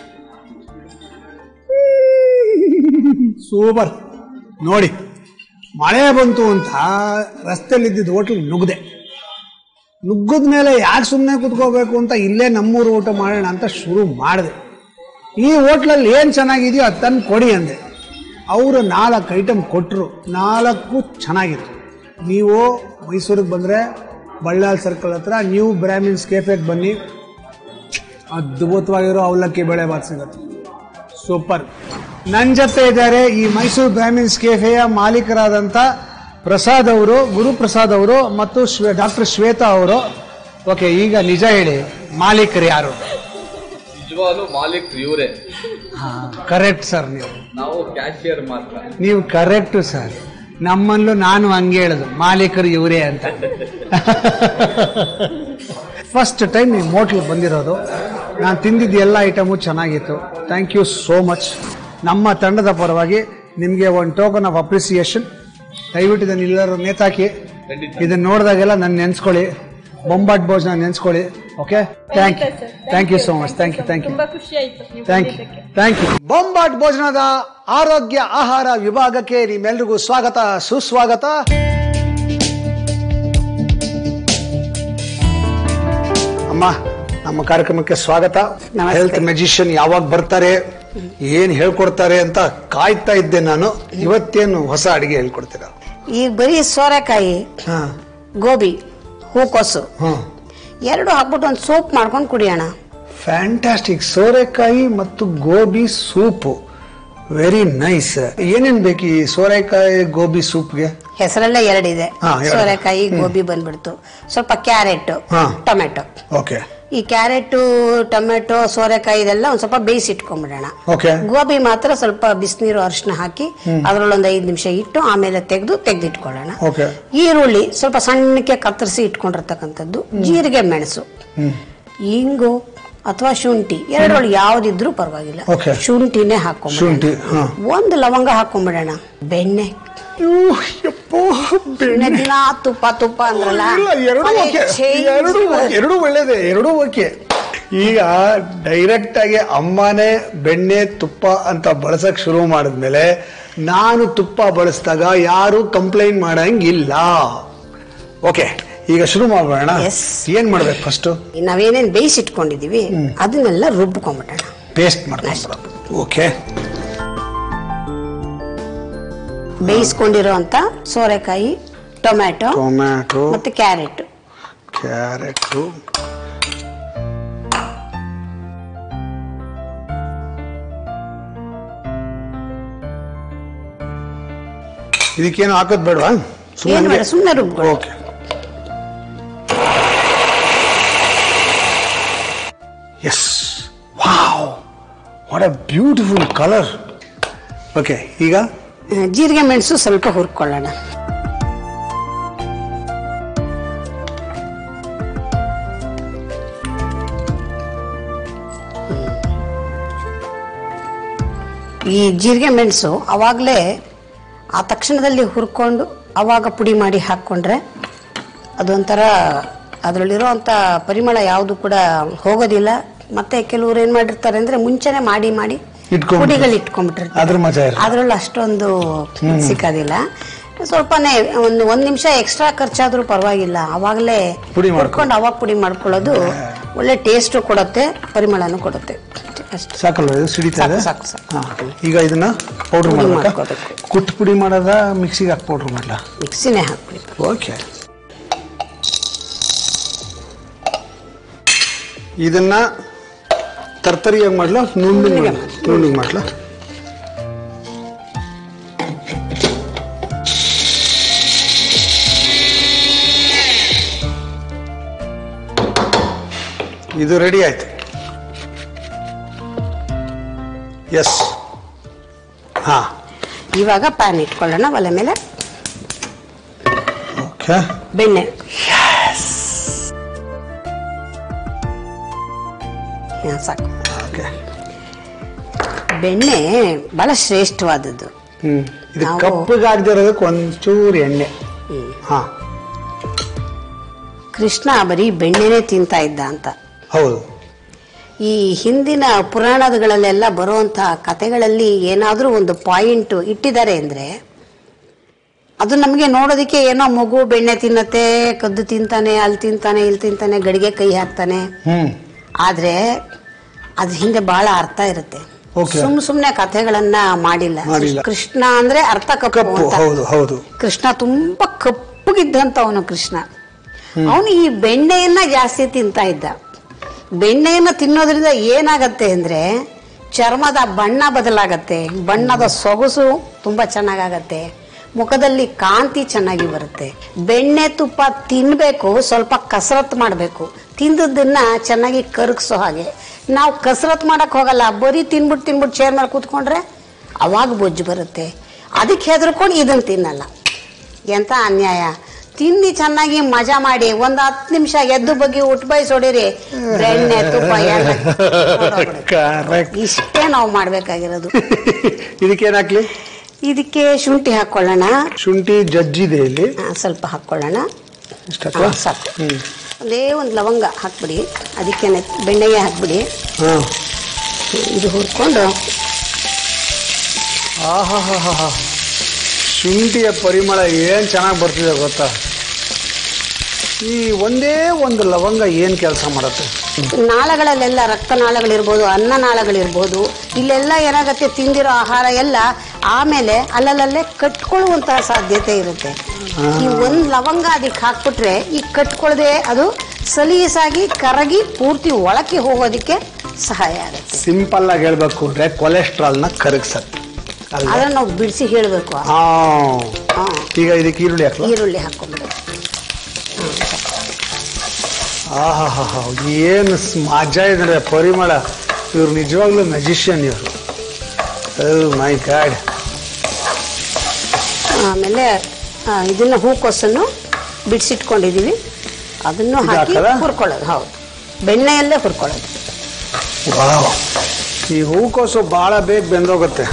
[SPEAKER 1] ಸೂಪರ್ ನೋಡಿ ಮಳೆ ಬಂತು ಅಂತ ರಸ್ತೆಯಲ್ಲಿದ್ದಿದ್ದು ಹೋಟ್ಲ್ ನುಗ್ದೆ ನುಗ್ಗದ ಮೇಲೆ ಯಾಕೆ ಸುಮ್ಮನೆ ಕುತ್ಕೋಬೇಕು ಅಂತ ಇಲ್ಲೇ ನಮ್ಮೂರು ಊಟ ಮಾಡೋಣ ಅಂತ ಶುರು ಮಾಡಿದೆ ಈ ಹೋಟ್ಲಲ್ಲಿ ಏನು ಚೆನ್ನಾಗಿದೆಯೋ ಅದು ತಂದು ಕೊಡಿ ಅಂದೆ ಅವರು ನಾಲ್ಕು ಐಟಮ್ ಕೊಟ್ಟರು ನಾಲ್ಕು ಚೆನ್ನಾಗಿತ್ತು ನೀವು ಮೈಸೂರಿಗೆ ಬಂದರೆ ಬಳ್ಳಾಲ್ ಸರ್ಕಲ್ ಹತ್ರ ನ್ಯೂ ಬ್ರಾಹ್ಮಿನ್ಸ್ ಕೆಫೆಗೆ ಬನ್ನಿ ಅದ್ಭುತವಾಗಿರೋ ಅವಲಕ್ಕಿ ಬೇಳೆ ಬಾತ್ ಸಿಗುತ್ತೆ ಸೂಪರ್ ನನ್ನ ಜೊತೆ ಇದ್ದಾರೆ ಈ ಮೈಸೂರು ಬ್ರಾಹ್ಮಿನ್ಸ್ ಕೆಫೆಯ ಮಾಲೀಕರಾದಂಥ ಪ್ರಸಾದ್ ಅವರು ಗುರುಪ್ರಸಾದ್ ಅವರು ಮತ್ತು ಶ್ವೇ ಡಾಕ್ಟರ್ ಶ್ವೇತಾ ಅವರು ಓಕೆ ಈಗ ನಿಜ ಹೇಳಿ ಮಾಲೀಕರು ಯಾರು
[SPEAKER 4] ನಿಜವಾಗ್ಲೂ ಮಾಲೀಕ್ ಇವರೇ
[SPEAKER 1] ಕರೆಕ್ಟ್ ಸರ್ ನೀವು
[SPEAKER 4] ನಾವು ಕ್ಯಾಶಿಯರ್ ಮಾತ್ರ
[SPEAKER 1] ನೀವು ಕರೆಕ್ಟ್ ಸರ್ ನಮ್ಮಲ್ಲೂ ನಾನು ಹಂಗೆ ಹೇಳುದು ಮಾಲೀಕರು ಇವರೇ ಅಂತ ಫಸ್ಟ್ ಟೈಮ್ ನೀವು ಹೋಟ್ಲಿಗೆ ಬಂದಿರೋದು ನಾನು ತಿಂದಿದ್ದ ಎಲ್ಲ ಐಟಮು ಚೆನ್ನಾಗಿತ್ತು ಥ್ಯಾಂಕ್ ಯು ಸೋ ಮಚ್ ನಮ್ಮ ತಂಡದ ಪರವಾಗಿ ನಿಮಗೆ ಒಂದು ಟೋಕನ್ ಆಫ್ ಅಪ್ರಿಸಿಯೇಷನ್ ದಯವಿಟ್ಟು ಇದನ್ನು ಎಲ್ಲರೂ ನೇತಾಕಿ ಇದನ್ನು ನೋಡಿದಾಗೆಲ್ಲ ನನ್ನ ನೆನೆಸ್ಕೊಳ್ಳಿ ಬೊಂಬಾಟ್ ಭೋಜನ ನೆನೆಸ್ಕೊಳ್ಳಿ okay thank you thank you so much thank you thank you
[SPEAKER 5] ತುಂಬಾ ಖುಷಿ ಆಯ್ತು ನೀವು
[SPEAKER 1] ಥ್ಯಾಂಕ್ ಯು
[SPEAKER 5] ಬಂದಿದ್ದಕ್ಕೆ.
[SPEAKER 1] ಥ್ಯಾಂಕ್ ಯು ಬೊಂಬಾಟ್ ಭೋಜನದ ಆರೋಗ್ಯ ಆಹಾರ ವಿಭಾಗಕ್ಕೆ ನಿಮ್ಮೆಲ್ರಿಗೂ ಸ್ವಾಗತ ಸುಸ್ವಾಗತ ಅಮ್ಮ ನಮ್ಮ ಕಾರ್ಯಕ್ರಮಕ್ಕೆ ಸ್ವಾಗತ
[SPEAKER 6] ನಮಸ್ತೆ.
[SPEAKER 1] ಹೆಲ್ತ್ ಮೆಜಿಷಿಯನ್ ಯಾವಾಗ ಬರ್ತಾರೆ ಏನ್ ಹೇಳ್ಕೊಡ್ತಾರೆ ಅಂತ ಕಾಯ್ತಾ ಇದ್ದೆ ನಾನು ಇವತ್ತೇನು ಹೊಸ ಅಡಿಗೆ ಹೇಳ್ಕೊಡ್ತೀರಾ
[SPEAKER 6] ಈಗ ಬರೀ ಸೋರೆಕಾಯಿ
[SPEAKER 1] ಹಾ
[SPEAKER 6] ಗೋಬಿ ಹೂಕೋಸು
[SPEAKER 1] ಹಾ
[SPEAKER 6] ಎರಡು ಹಾಕ್ಬಿಟ್ಟು ಒಂದು ಸೂಪ್ ಮಾಡ್ಕೊಂಡು ಕುಡಿಯೋಣ
[SPEAKER 1] ಫ್ಯಾಂಟಾಸ್ಟಿಕ್ ಸೋರೆಕಾಯಿ ಮತ್ತು ಗೋಬಿ ಸೂಪು ವೆರಿ ನೈಸ್ ಏನೇನ್ ಬೇಕು ಈ ಸೋರೆಕಾಯಿ ಗೋಬಿ ಸೂಪ್ಗೆ
[SPEAKER 6] ಹೆಸರಲ್ಲೇ ಎರಡಿದೆ
[SPEAKER 1] ಹಾ, ಎರಡು.
[SPEAKER 6] ಸೋರೆಕಾಯಿ ಗೋಬಿ ಬಂದ್ಬಿಡ್ತು ಸ್ವಲ್ಪ ಕ್ಯಾರೆಟ್
[SPEAKER 1] ಹಾ.
[SPEAKER 6] ಟೊಮೆಟೊ
[SPEAKER 1] ಓಕೆ
[SPEAKER 6] ಈ ಕ್ಯಾರೆಟ್ ಟೊಮೆಟೊ ಸೋರೆಕಾಯಿ ಇದೆಲ್ಲ ಒಂದ್ ಸ್ವಲ್ಪ ಬೇಯಿಸಿ ಇಟ್ಕೊಂಡ್ಬಿಡೋಣ
[SPEAKER 1] ಓಕೆ
[SPEAKER 6] ಗೋಬಿ ಮಾತ್ರ ಸ್ವಲ್ಪ ಬಿಸಿನೀರು ಅರಿಶಿನ ಹಾಕಿ ಅದ್ರಲ್ಲೊಂದು ಐದು ನಿಮಿಷ ಇಟ್ಟು ಆಮೇಲೆ ತೆಗೆದು ತೆಗೆದಿಟ್ಕೊಳ್ಳೋಣ
[SPEAKER 1] ಓಕೆ
[SPEAKER 6] ಈರುಳ್ಳಿ ಸ್ವಲ್ಪ ಸಣ್ಣಕ್ಕೆ ಕತ್ತರಿಸಿ ಇಟ್ಕೊಂಡಿರ್ತಕ್ಕಂಥದ್ದು ಜೀರಿಗೆ ಮೆಣಸು ಇಂಗು ಅಥವಾ ಶುಂಠಿ ಎರಡರೊಳಗೆ ಯಾವ್ದಿದ್ರು ಪರವಾಗಿಲ್ಲ
[SPEAKER 1] Okay.
[SPEAKER 6] ಶುಂಠಿನೇ
[SPEAKER 1] ಶುಂಠಿ,
[SPEAKER 6] ಹಾಕೊಂಡ್ಬಿಡೋಣ
[SPEAKER 1] ಹಾ.
[SPEAKER 6] ಒಂದು ಲವಂಗ ಹಾಕೊಂಡ್ಬಿಡೋಣ ಬೆಣ್ಣೆ ಸುಮ್ನೆ ದಿನ ತುಪ್ಪ ತುಪ್ಪ ಅಂದ್ರಲ್ಲ
[SPEAKER 1] ಎರಡು
[SPEAKER 6] ಅದೇ
[SPEAKER 1] ಓಕೆ
[SPEAKER 6] change
[SPEAKER 1] ಎರಡು ಓಕೆ, ಎರಡು ಒಳ್ಳೇದೇ ಎರಡು ಓಕೆ ಈಗ ಡೈರೆಕ್ಟ್ ಆಗಿ ಅಮ್ಮನೇ ಬೆಣ್ಣೆ ತುಪ್ಪ ಅಂತ ಬಳಸಕ್ ಶುರು ಮಾಡಿದ್ಮೇಲೆ ನಾನು ತುಪ್ಪ ಬಳಸಿದಾಗ ಯಾರು ಕಂಪ್ಲೇಂಟ್ ಮಾಡಂಗಿಲ್ಲ ಓಕೆ ಈಗ ಶುರು ಮಾಡೋಣ
[SPEAKER 6] Yes.
[SPEAKER 1] ಏನ್ ಮಾಡ್ಬೇಕು ಫಸ್ಟ್
[SPEAKER 6] ನಾವೇನೇನ್ ಬೇಯಿಸಿ ಇಟ್ಕೊಂಡಿದೀವಿ ಅದನ್ನೆಲ್ಲ ರುಬ್ಕೊಂಡ್ಬಿಡೋಣ
[SPEAKER 1] ಪೇಸ್ಟ್ ಮಾಡ್ಕೊಂಡು ಓಕೆ
[SPEAKER 6] ಬೇಯಿಸ್ಕೊಂಡಿರೋ ಅಂತ ಸೋರೆಕಾಯಿ ಟೊಮ್ಯಾಟೊ
[SPEAKER 1] ಟೊಮ್ಯಾಟೊ
[SPEAKER 6] ಮತ್ತೆ ಕ್ಯಾರೆಟ್
[SPEAKER 1] ಕ್ಯಾರೆಟು ಇದಕ್ಕೇನು ಹಾಕೋದ್ ಬೇಡವಾ
[SPEAKER 6] ಏನ್ ಬೇಡ ಸುಮ್ಮನೆ ರುಬ್ಕೊಳ್ಳಿ
[SPEAKER 1] okay yes wow what a beautiful colour okay ಈಗ
[SPEAKER 6] ಆ, ಜೀರಿಗೆ ಮೆಣಸು ಸ್ವಲ್ಪ ಹುರ್ಕೊಳ್ಳೋಣ ಈ ಜೀರಿಗೆ ಮೆಣಸು ಅವಾಗಲೇ ಆ ತಕ್ಷಣದಲ್ಲಿ ಹುರ್ಕೊಂಡು ಅವಾಗ ಪುಡಿ ಮಾಡಿ ಹಾಕ್ಕೊಂಡ್ರೆ ಅದೊಂಥರ ಅದರಲ್ಲಿರೋಂಥ ಪರಿಮಳ ಯಾವುದು ಕೂಡ ಹೋಗೋದಿಲ್ಲ ಮತ್ತೆ ಕೆಲವರು ಏನು ಮಾಡಿರ್ತಾರೆ ಅಂದ್ರೆ ಮುಂಚೆನೆ ಮಾಡಿ ಮಾಡಿ
[SPEAKER 1] ಇಟ್ಕೊಂಡ್ಬಿಟ್ಟು.
[SPEAKER 6] ಪುಡಿಗಳು ಇಟ್ಕೊಂಡ್ಬಿಟ್ಟಿರ್ತಾರೆ
[SPEAKER 1] ಅದ್ರ ಮಜಾ ಇರುತ್ತೆ.
[SPEAKER 6] ಅದ್ರಲ್ಲಿ ಅಷ್ಟೊಂದು ಸಿಕ್ಕೋದಿಲ್ಲ ಸ್ವಲ್ಪನೇ ಒಂದು ಒಂದ್ ನಿಮಿಷ ಎಕ್ಸ್ಟ್ರಾ ಖರ್ಚಾದ್ರೂ ಪರವಾಗಿಲ್ಲ ಅವಾಗಲೇ
[SPEAKER 1] ಪುಡಿ ಮಾಡ್ಕೊ-
[SPEAKER 6] ಹುರ್ಕೊಂಡು ಅವಾಗ ಪುಡಿ ಮಾಡ್ಕೊಳ್ಳೋದು ಒಳ್ಳೆ ಟೇಸ್ಟ್ ಕೊಡುತ್ತೆ ಪರಿಮಳನೂ ಕೊಡುತ್ತೆ ಅಷ್ಟೇ
[SPEAKER 1] ಸಾಕಲ್ವ ಇದು ಸಿಡಿತಾ ಇದೆ
[SPEAKER 6] ಸಾಕು, ಸಾಕು, ಸಾಕು.
[SPEAKER 1] ಹಾ. ಈಗ ಇದನ್ನ ಪೌಡರ್
[SPEAKER 6] ಪುಡಿ
[SPEAKER 1] ಮಾಡ್ಬೇಕಾ
[SPEAKER 6] ಮಾಡ್ಕೋಬೇಕು.
[SPEAKER 1] ಕುಟ್ಟು ಪುಡಿ ಮಾಡೋದ ಮಿಕ್ಸಿಗೆ ಹಾಕಿ ಪೌಡರ್ ಮಾಡ್ಲಾ
[SPEAKER 6] ಮಿಕ್ಸಿನೇ ಹಾಕ್ಬಿಡಿ
[SPEAKER 1] ಓಕೆ ಇದನ್ನ ತರ್ತರಿಯಾಗಿ ಮಾಡ್ಲಾ ನುಣ್ಣಗೆ ಮಾಡ್ಲಾ ನುಣ್ಣಗೆ ಮಾಡ್ಲಾ ಇದು ರೆಡಿ ಆಯ್ತು ಎಸ್ ಹಾ
[SPEAKER 6] ಇವಾಗ ಪ್ಯಾನ್ ಇಟ್ಕೊಳ್ಳೋಣ ಒಲೆ ಮೇಲೆ
[SPEAKER 1] ಓಕೆ
[SPEAKER 6] ಬೆಣ್ಣೆ ಹಾ, ಸಾಕು
[SPEAKER 1] ಓಕೆ
[SPEAKER 6] ಬೆಣ್ಣೆ ಬಹಳ ಶ್ರೇಷ್ಠವಾದದ್ದು
[SPEAKER 1] ಹ್ಮ್ ಇದು
[SPEAKER 6] ನಾವು-
[SPEAKER 1] ಕಪ್ಪಗಾಗ್ದಿರೋದಕ್ಕೆ ಒಂಚೂರು ಎಣ್ಣೆ ಹಾ
[SPEAKER 6] ಕೃಷ್ಣ ಬರೀ ಬೆಣ್ಣೆನೆ ತಿಂತಾ ಇದ್ದ ಅಂತ
[SPEAKER 1] ಹೌದು
[SPEAKER 6] ಈ ಹಿಂದಿನ ಪುರಾಣಗಳಲ್ಲೆಲ್ಲ ಬರುವಂತಹ ಕಥೆಗಳಲ್ಲಿ ಏನಾದರೂ ಒಂದು ಪಾಯಿಂಟ್ ಇಟ್ಟಿದ್ದಾರೆ ಅಂದ್ರೆ ಅದು ನಮಗೆ ನೋಡೋದಕ್ಕೆ ಏನೋ ಮಗು ಬೆಣ್ಣೆ ತಿನ್ನತ್ತೆ ಕದ್ದು ತಿಂತಾನೆ ಅಲ್ಲಿ ತಿಂತಾನೆ ಇಲ್ಲಿ ತಿಂತಾನೆ ಗಡಿಗೆ ಕೈ ಹಾಕ್ತಾನೆ
[SPEAKER 1] ಹ್ಮ್
[SPEAKER 6] ಆದ್ರೆ ಅದ್ರ ಹಿಂದೆ ಬಹಳ ಅರ್ಥ ಇರುತ್ತೆ
[SPEAKER 1] Okay.
[SPEAKER 6] ಸುಮ್ ಸುಮ್ನೆ ಕಥೆಗಳನ್ನ ಮಾಡಿಲ್ಲ
[SPEAKER 1] ಮಾಡಿಲ್ಲ.
[SPEAKER 6] ಕೃಷ್ಣ ಅಂದ್ರೆ ಅರ್ಥ ಕಪ್ಪು
[SPEAKER 1] ಕಪ್ಪು
[SPEAKER 6] ಅಂತ
[SPEAKER 1] ಹೌದು ಹೌದು
[SPEAKER 6] ಕೃಷ್ಣ ತುಂಬಾ ಕಪ್ಪಗಿದ್ದಂತ ಅವನು ಕೃಷ್ಣ ಅವನು ಈ ಬೆಣ್ಣೆಯನ್ನ ಜಾಸ್ತಿ ತಿಂತಾ ಇದ್ದ ಬೆಣ್ಣೆಯನ್ನ ತಿನ್ನೋದ್ರಿಂದ ಏನಾಗತ್ತೆ ಅಂದ್ರೆ ಚರ್ಮದ ಬಣ್ಣ ಬದಲಾಗತ್ತೆ ಬಣ್ಣದ ಸೊಗಸು ತುಂಬಾ ಚೆನ್ನಾಗಾಗತ್ತೆ ಮುಖದಲ್ಲಿ ಕಾಂತಿ ಚೆನ್ನಾಗಿ ಬರುತ್ತೆ ಬೆಣ್ಣೆ ತುಪ್ಪ ತಿನ್ಬೇಕು ಸ್ವಲ್ಪ ಕಸರತ್ ಮಾಡಬೇಕು ತಿಂದದ್ದನ್ನ ಚೆನ್ನಾಗಿ ಕರಗಿಸೋ ಹಾಗೆ ನಾವು ಕಸರತ್ ಮಾಡಕ್ ಹೋಗಲ್ಲ ಬರೀ ತಿನ್ಬಿಟ್ಟು ತಿನ್ಬಿಟ್ಟು ಚೇರ್ ಮೇಲೆ ಕೂತ್ಕೊಂಡ್ರೆ ಅವಾಗ ಬೊಜ್ಜು ಬರುತ್ತೆ ಅದಕ್ಕೆ ಹೆದರ್ಕೊಂಡು ಇದನ್ನ ತಿನ್ನಲ್ಲ ಎಂತ ಅನ್ಯಾಯ ತಿಂದು ಚೆನ್ನಾಗಿ ಮಜಾ ಮಾಡಿ ಒಂದ್ ಹತ್ತು ನಿಮಿಷ ಎದ್ದು ಬಗ್ಗೆ ಉಟ್ ಬೈಸ್ ಹೊಡೀರಿ ಬೆಣ್ಣೆ ತುಪ್ಪ ಎಣ್ಣೆ ಹೊರ್ಟೋಗ್ಬಿಡುತ್ತೆ.
[SPEAKER 1] ಕರೆಕ್ಟ್
[SPEAKER 6] ಇಷ್ಟೇ ನಾವು ಮಾಡ್ಬೇಕಾಗಿರೋದು
[SPEAKER 1] ಇದಕ್ಕೇನ್ ಹಾಕ್ಲಿ
[SPEAKER 6] ಇದಕ್ಕೆ ಶುಂಠಿ ಹಾಕೊಳ್ಳೋಣ
[SPEAKER 1] ಶುಂಠಿ ಜಜ್ಜಿದೆ ಇಲ್ಲಿ
[SPEAKER 6] ಆ, ಸ್ವಲ್ಪ ಹಾಕೊಳ್ಳೋಣ
[SPEAKER 1] ಇಷ್ಟ ಹಾಕ್ಲಾ?
[SPEAKER 6] ಹಾ, ಸಾಕು
[SPEAKER 1] ಹ್ಮ್
[SPEAKER 6] ಒಂದೇ ಒಂದು ಲವಂಗ ಹಾಕ್ಬಿಡಿ ಅದಕ್ಕೆ ಬೆಣ್ಣೆಗೆ ಹಾಕ್ಬಿಡಿ
[SPEAKER 1] ಹಾ
[SPEAKER 6] ಇದು ಹುರ್ಕೊಂಡು
[SPEAKER 1] ಆಹಾಹಾಹಾ. ಶುಂಠಿಯ ಪರಿಮಳ ಏನ್ ಚೆನ್ನಾಗಿ ಬರ್ತಿದೆ ಗೊತ್ತಾ ಈ ಒಂದೇ ಒಂದು ಲವಂಗ ಏನ್ ಕೆಲಸ ಮಾಡುತ್ತೆ
[SPEAKER 6] ನಾಳಗಳಲ್ಲೆಲ್ಲ ರಕ್ತನಾಳಗಳಿರ್ಬೋದು ಅನ್ನನಾಳಗಳಿರ್ಬೋದು ಇಲ್ಲೆಲ್ಲ ಏನಾಗತ್ತೆ ತಿಂದಿರೋ ಆಹಾರ ಎಲ್ಲ ಆಮೇಲೆ ಅಲ್ಲಲ್ಲೇ ಕಟ್ಕೊಳ್ಳುವಂತಹ ಸಾಧ್ಯತೆ ಇರುತ್ತೆ ಈ ಒಂದ್ ಲವಂಗ ಅದಕ್ಕೆ ಹಾಕ್ಬಿಟ್ರೆ ಈ ಕಟ್ಕೊಳ್ಳದೆ ಅದು ಸಲೀಸಾಗಿ ಕರಗಿ ಪೂರ್ತಿ ಒಳಕ್ಕೆ ಹೋಗೋದಕ್ಕೆ ಸಹಾಯ ಆಗುತ್ತೆ
[SPEAKER 1] ಸಿಂಪಲ್ ಆಗಿ ಹೇಳ್ಬೇಕು ಅಂದ್ರೆ ಕೊಲೆಸ್ಟ್ರಾಲ್ ನ ಕರಗಿಸತ್ತೆ ಅಲ್ವಾ
[SPEAKER 6] ಅದನ್ನ ನಾವು ಬಿಡಿಸಿ ಹೇಳಬೇಕು
[SPEAKER 1] ಹಾ
[SPEAKER 6] ಹಾ.
[SPEAKER 1] ಈಗ ಇದಕ್ಕೆ ಈರುಳ್ಳಿ ಹಾಕ್ಲಾ
[SPEAKER 6] ಈರುಳ್ಳಿ ಹಾಕೊಂಡ್ಬಿಡು
[SPEAKER 1] ಆಹಾಹಾ ಏನು ಸ್- ಮಜಾ ಇದೆ ಪರಿಮಳ ಇವ್ರು ನಿಜವಾಗ್ಲೂ ಮೆಜಿಷಿಯನ್ ಇವರು ಮೈ ಗಾಡ್
[SPEAKER 6] ಆಮೇಲೆ ಆ, ಇದನ್ನ ಹೂಕೋಸನ್ನು ಬಿಡಿಸಿಟ್ಕೊಂಡಿದೀವಿ ಅದನ್ನು
[SPEAKER 1] ಇದು
[SPEAKER 6] ಹಾಕಿ
[SPEAKER 1] ಹಾಕಲ್ಲ?
[SPEAKER 6] ಹುರ್ಕೊಳ್ಳೋದು ಹೌದು ಬೆಣ್ಣೆಯಲ್ಲೇ ಹುರ್ಕೊಳ್ಳೋದು
[SPEAKER 1] ವಾವ್ ಈ ಹೂಕೋಸು ಬಹಳ ಬೇಗ ಬೆಂದೋಗುತ್ತೆ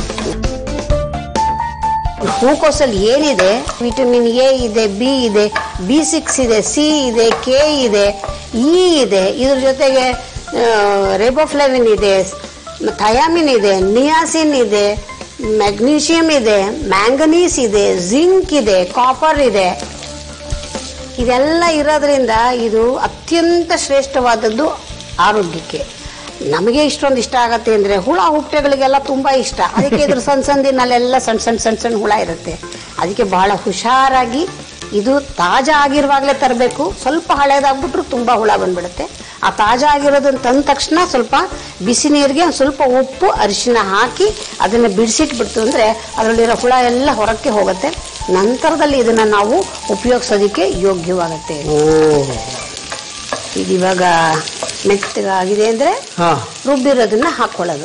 [SPEAKER 6] ಹೂಕೋಸಲ್ಲಿ ಏನಿದೆ ವಿಟಮಿನ್ ಎ ಇದೆ ಬಿ ಇದೆ ಬಿ ಸಿಕ್ಸ್ ಇದೆ ಸಿ ಇದೆ ಕೆ ಇದೆ ಇ ಇದೆ ಇದ್ರ ಜೊತೆಗೆ ರೆಬೋಫ್ಲೆವಿನ್ ಇದೆ ಥಯಾಮಿನ್ ಇದೆ ನಿಯಾಸಿನ್ ಇದೆ ಮ್ಯಾಗ್ನೀಷಿಯಂ ಇದೆ ಮ್ಯಾಂಗನೀಸ್ ಇದೆ ಜಿಂಕ್ ಇದೆ ಕಾಪರ್ ಇದೆ ಇದೆಲ್ಲ ಇರೋದ್ರಿಂದ ಇದು ಅತ್ಯಂತ ಶ್ರೇಷ್ಠವಾದದ್ದು ಆರೋಗ್ಯಕ್ಕೆ ನಮಗೆ ಇಷ್ಟೊಂದು ಇಷ್ಟ ಆಗತ್ತೆ ಅಂದ್ರೆ ಹುಳ ಹುಪ್ಪಟೆಗಳಿಗೆಲ್ಲ ತುಂಬಾ ಇಷ್ಟ ಅದಕ್ಕೆ ಇದ್ರ ಸಣ್ಣ ಸಣ್ಣದಿನಲ್ಲೆಲ್ಲ ಸಣ್ಣ ಸಣ್ಣ ಸಣ್ಣ ಸಣ್ಣ ಹುಳ ಇರುತ್ತೆ ಅದಕ್ಕೆ ಬಹಳ ಹುಷಾರಾಗಿ ಇದು ತಾಜಾ ಆಗಿರುವಾಗಲೇ ತರಬೇಕು ಸ್ವಲ್ಪ ಹಳೇದಾಗ್ಬಿಟ್ರು ತುಂಬಾ ಹುಳ ಬಂದ್ಬಿಡುತ್ತೆ ಆ ತಾಜಾ ಆಗಿರೋದನ್ನ ತಂದ ತಕ್ಷಣ ಸ್ವಲ್ಪ ಬಿಸಿ ನೀರಿಗೆ ಒಂದ್ ಸ್ವಲ್ಪ ಉಪ್ಪು ಅರಿಶಿನ ಹಾಕಿ ಅದನ್ನ ಬಿಡಿಸಿಟ್ಬಿಡ್ತು ಅಂದ್ರೆ ಅದರಲ್ಲಿರೋ ಹುಳ ಎಲ್ಲ ಹೊರಕ್ಕೆ ಹೋಗುತ್ತೆ ನಂತರದಲ್ಲಿ ಇದನ್ನ ನಾವು ಉಪಯೋಗಿಸೋದಕ್ಕೆ ಯೋಗ್ಯವಾಗುತ್ತೆ
[SPEAKER 1] ಓ
[SPEAKER 6] ಇದು ಇವಾಗ ಮೆತ್ತಗಾಗಿದೆ ಅಂದ್ರೆ
[SPEAKER 1] ಹಾ
[SPEAKER 6] ರುಬ್ಬಿರೋದನ್ನ ಹಾಕೊಳ್ಳೋದು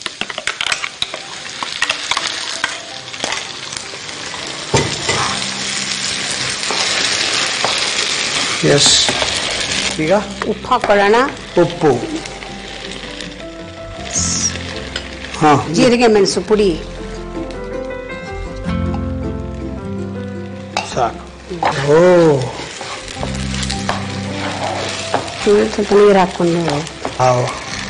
[SPEAKER 1] ಎಸ್ ಈಗ
[SPEAKER 6] ಉಪ್ಪು ಹಾಕೊಳ್ಳೋಣ
[SPEAKER 1] ಉಪ್ಪು ಹಾ
[SPEAKER 6] ಜೀರಿಗೆ ಮೆಣಸು ಪುಡಿ
[SPEAKER 1] ಸಾಕು ಓ
[SPEAKER 6] ಹ್ಮ್, ಸ್ವಲ್ಪ ನೀರು ಹಾಕೊಂಡು
[SPEAKER 1] ಹಾವು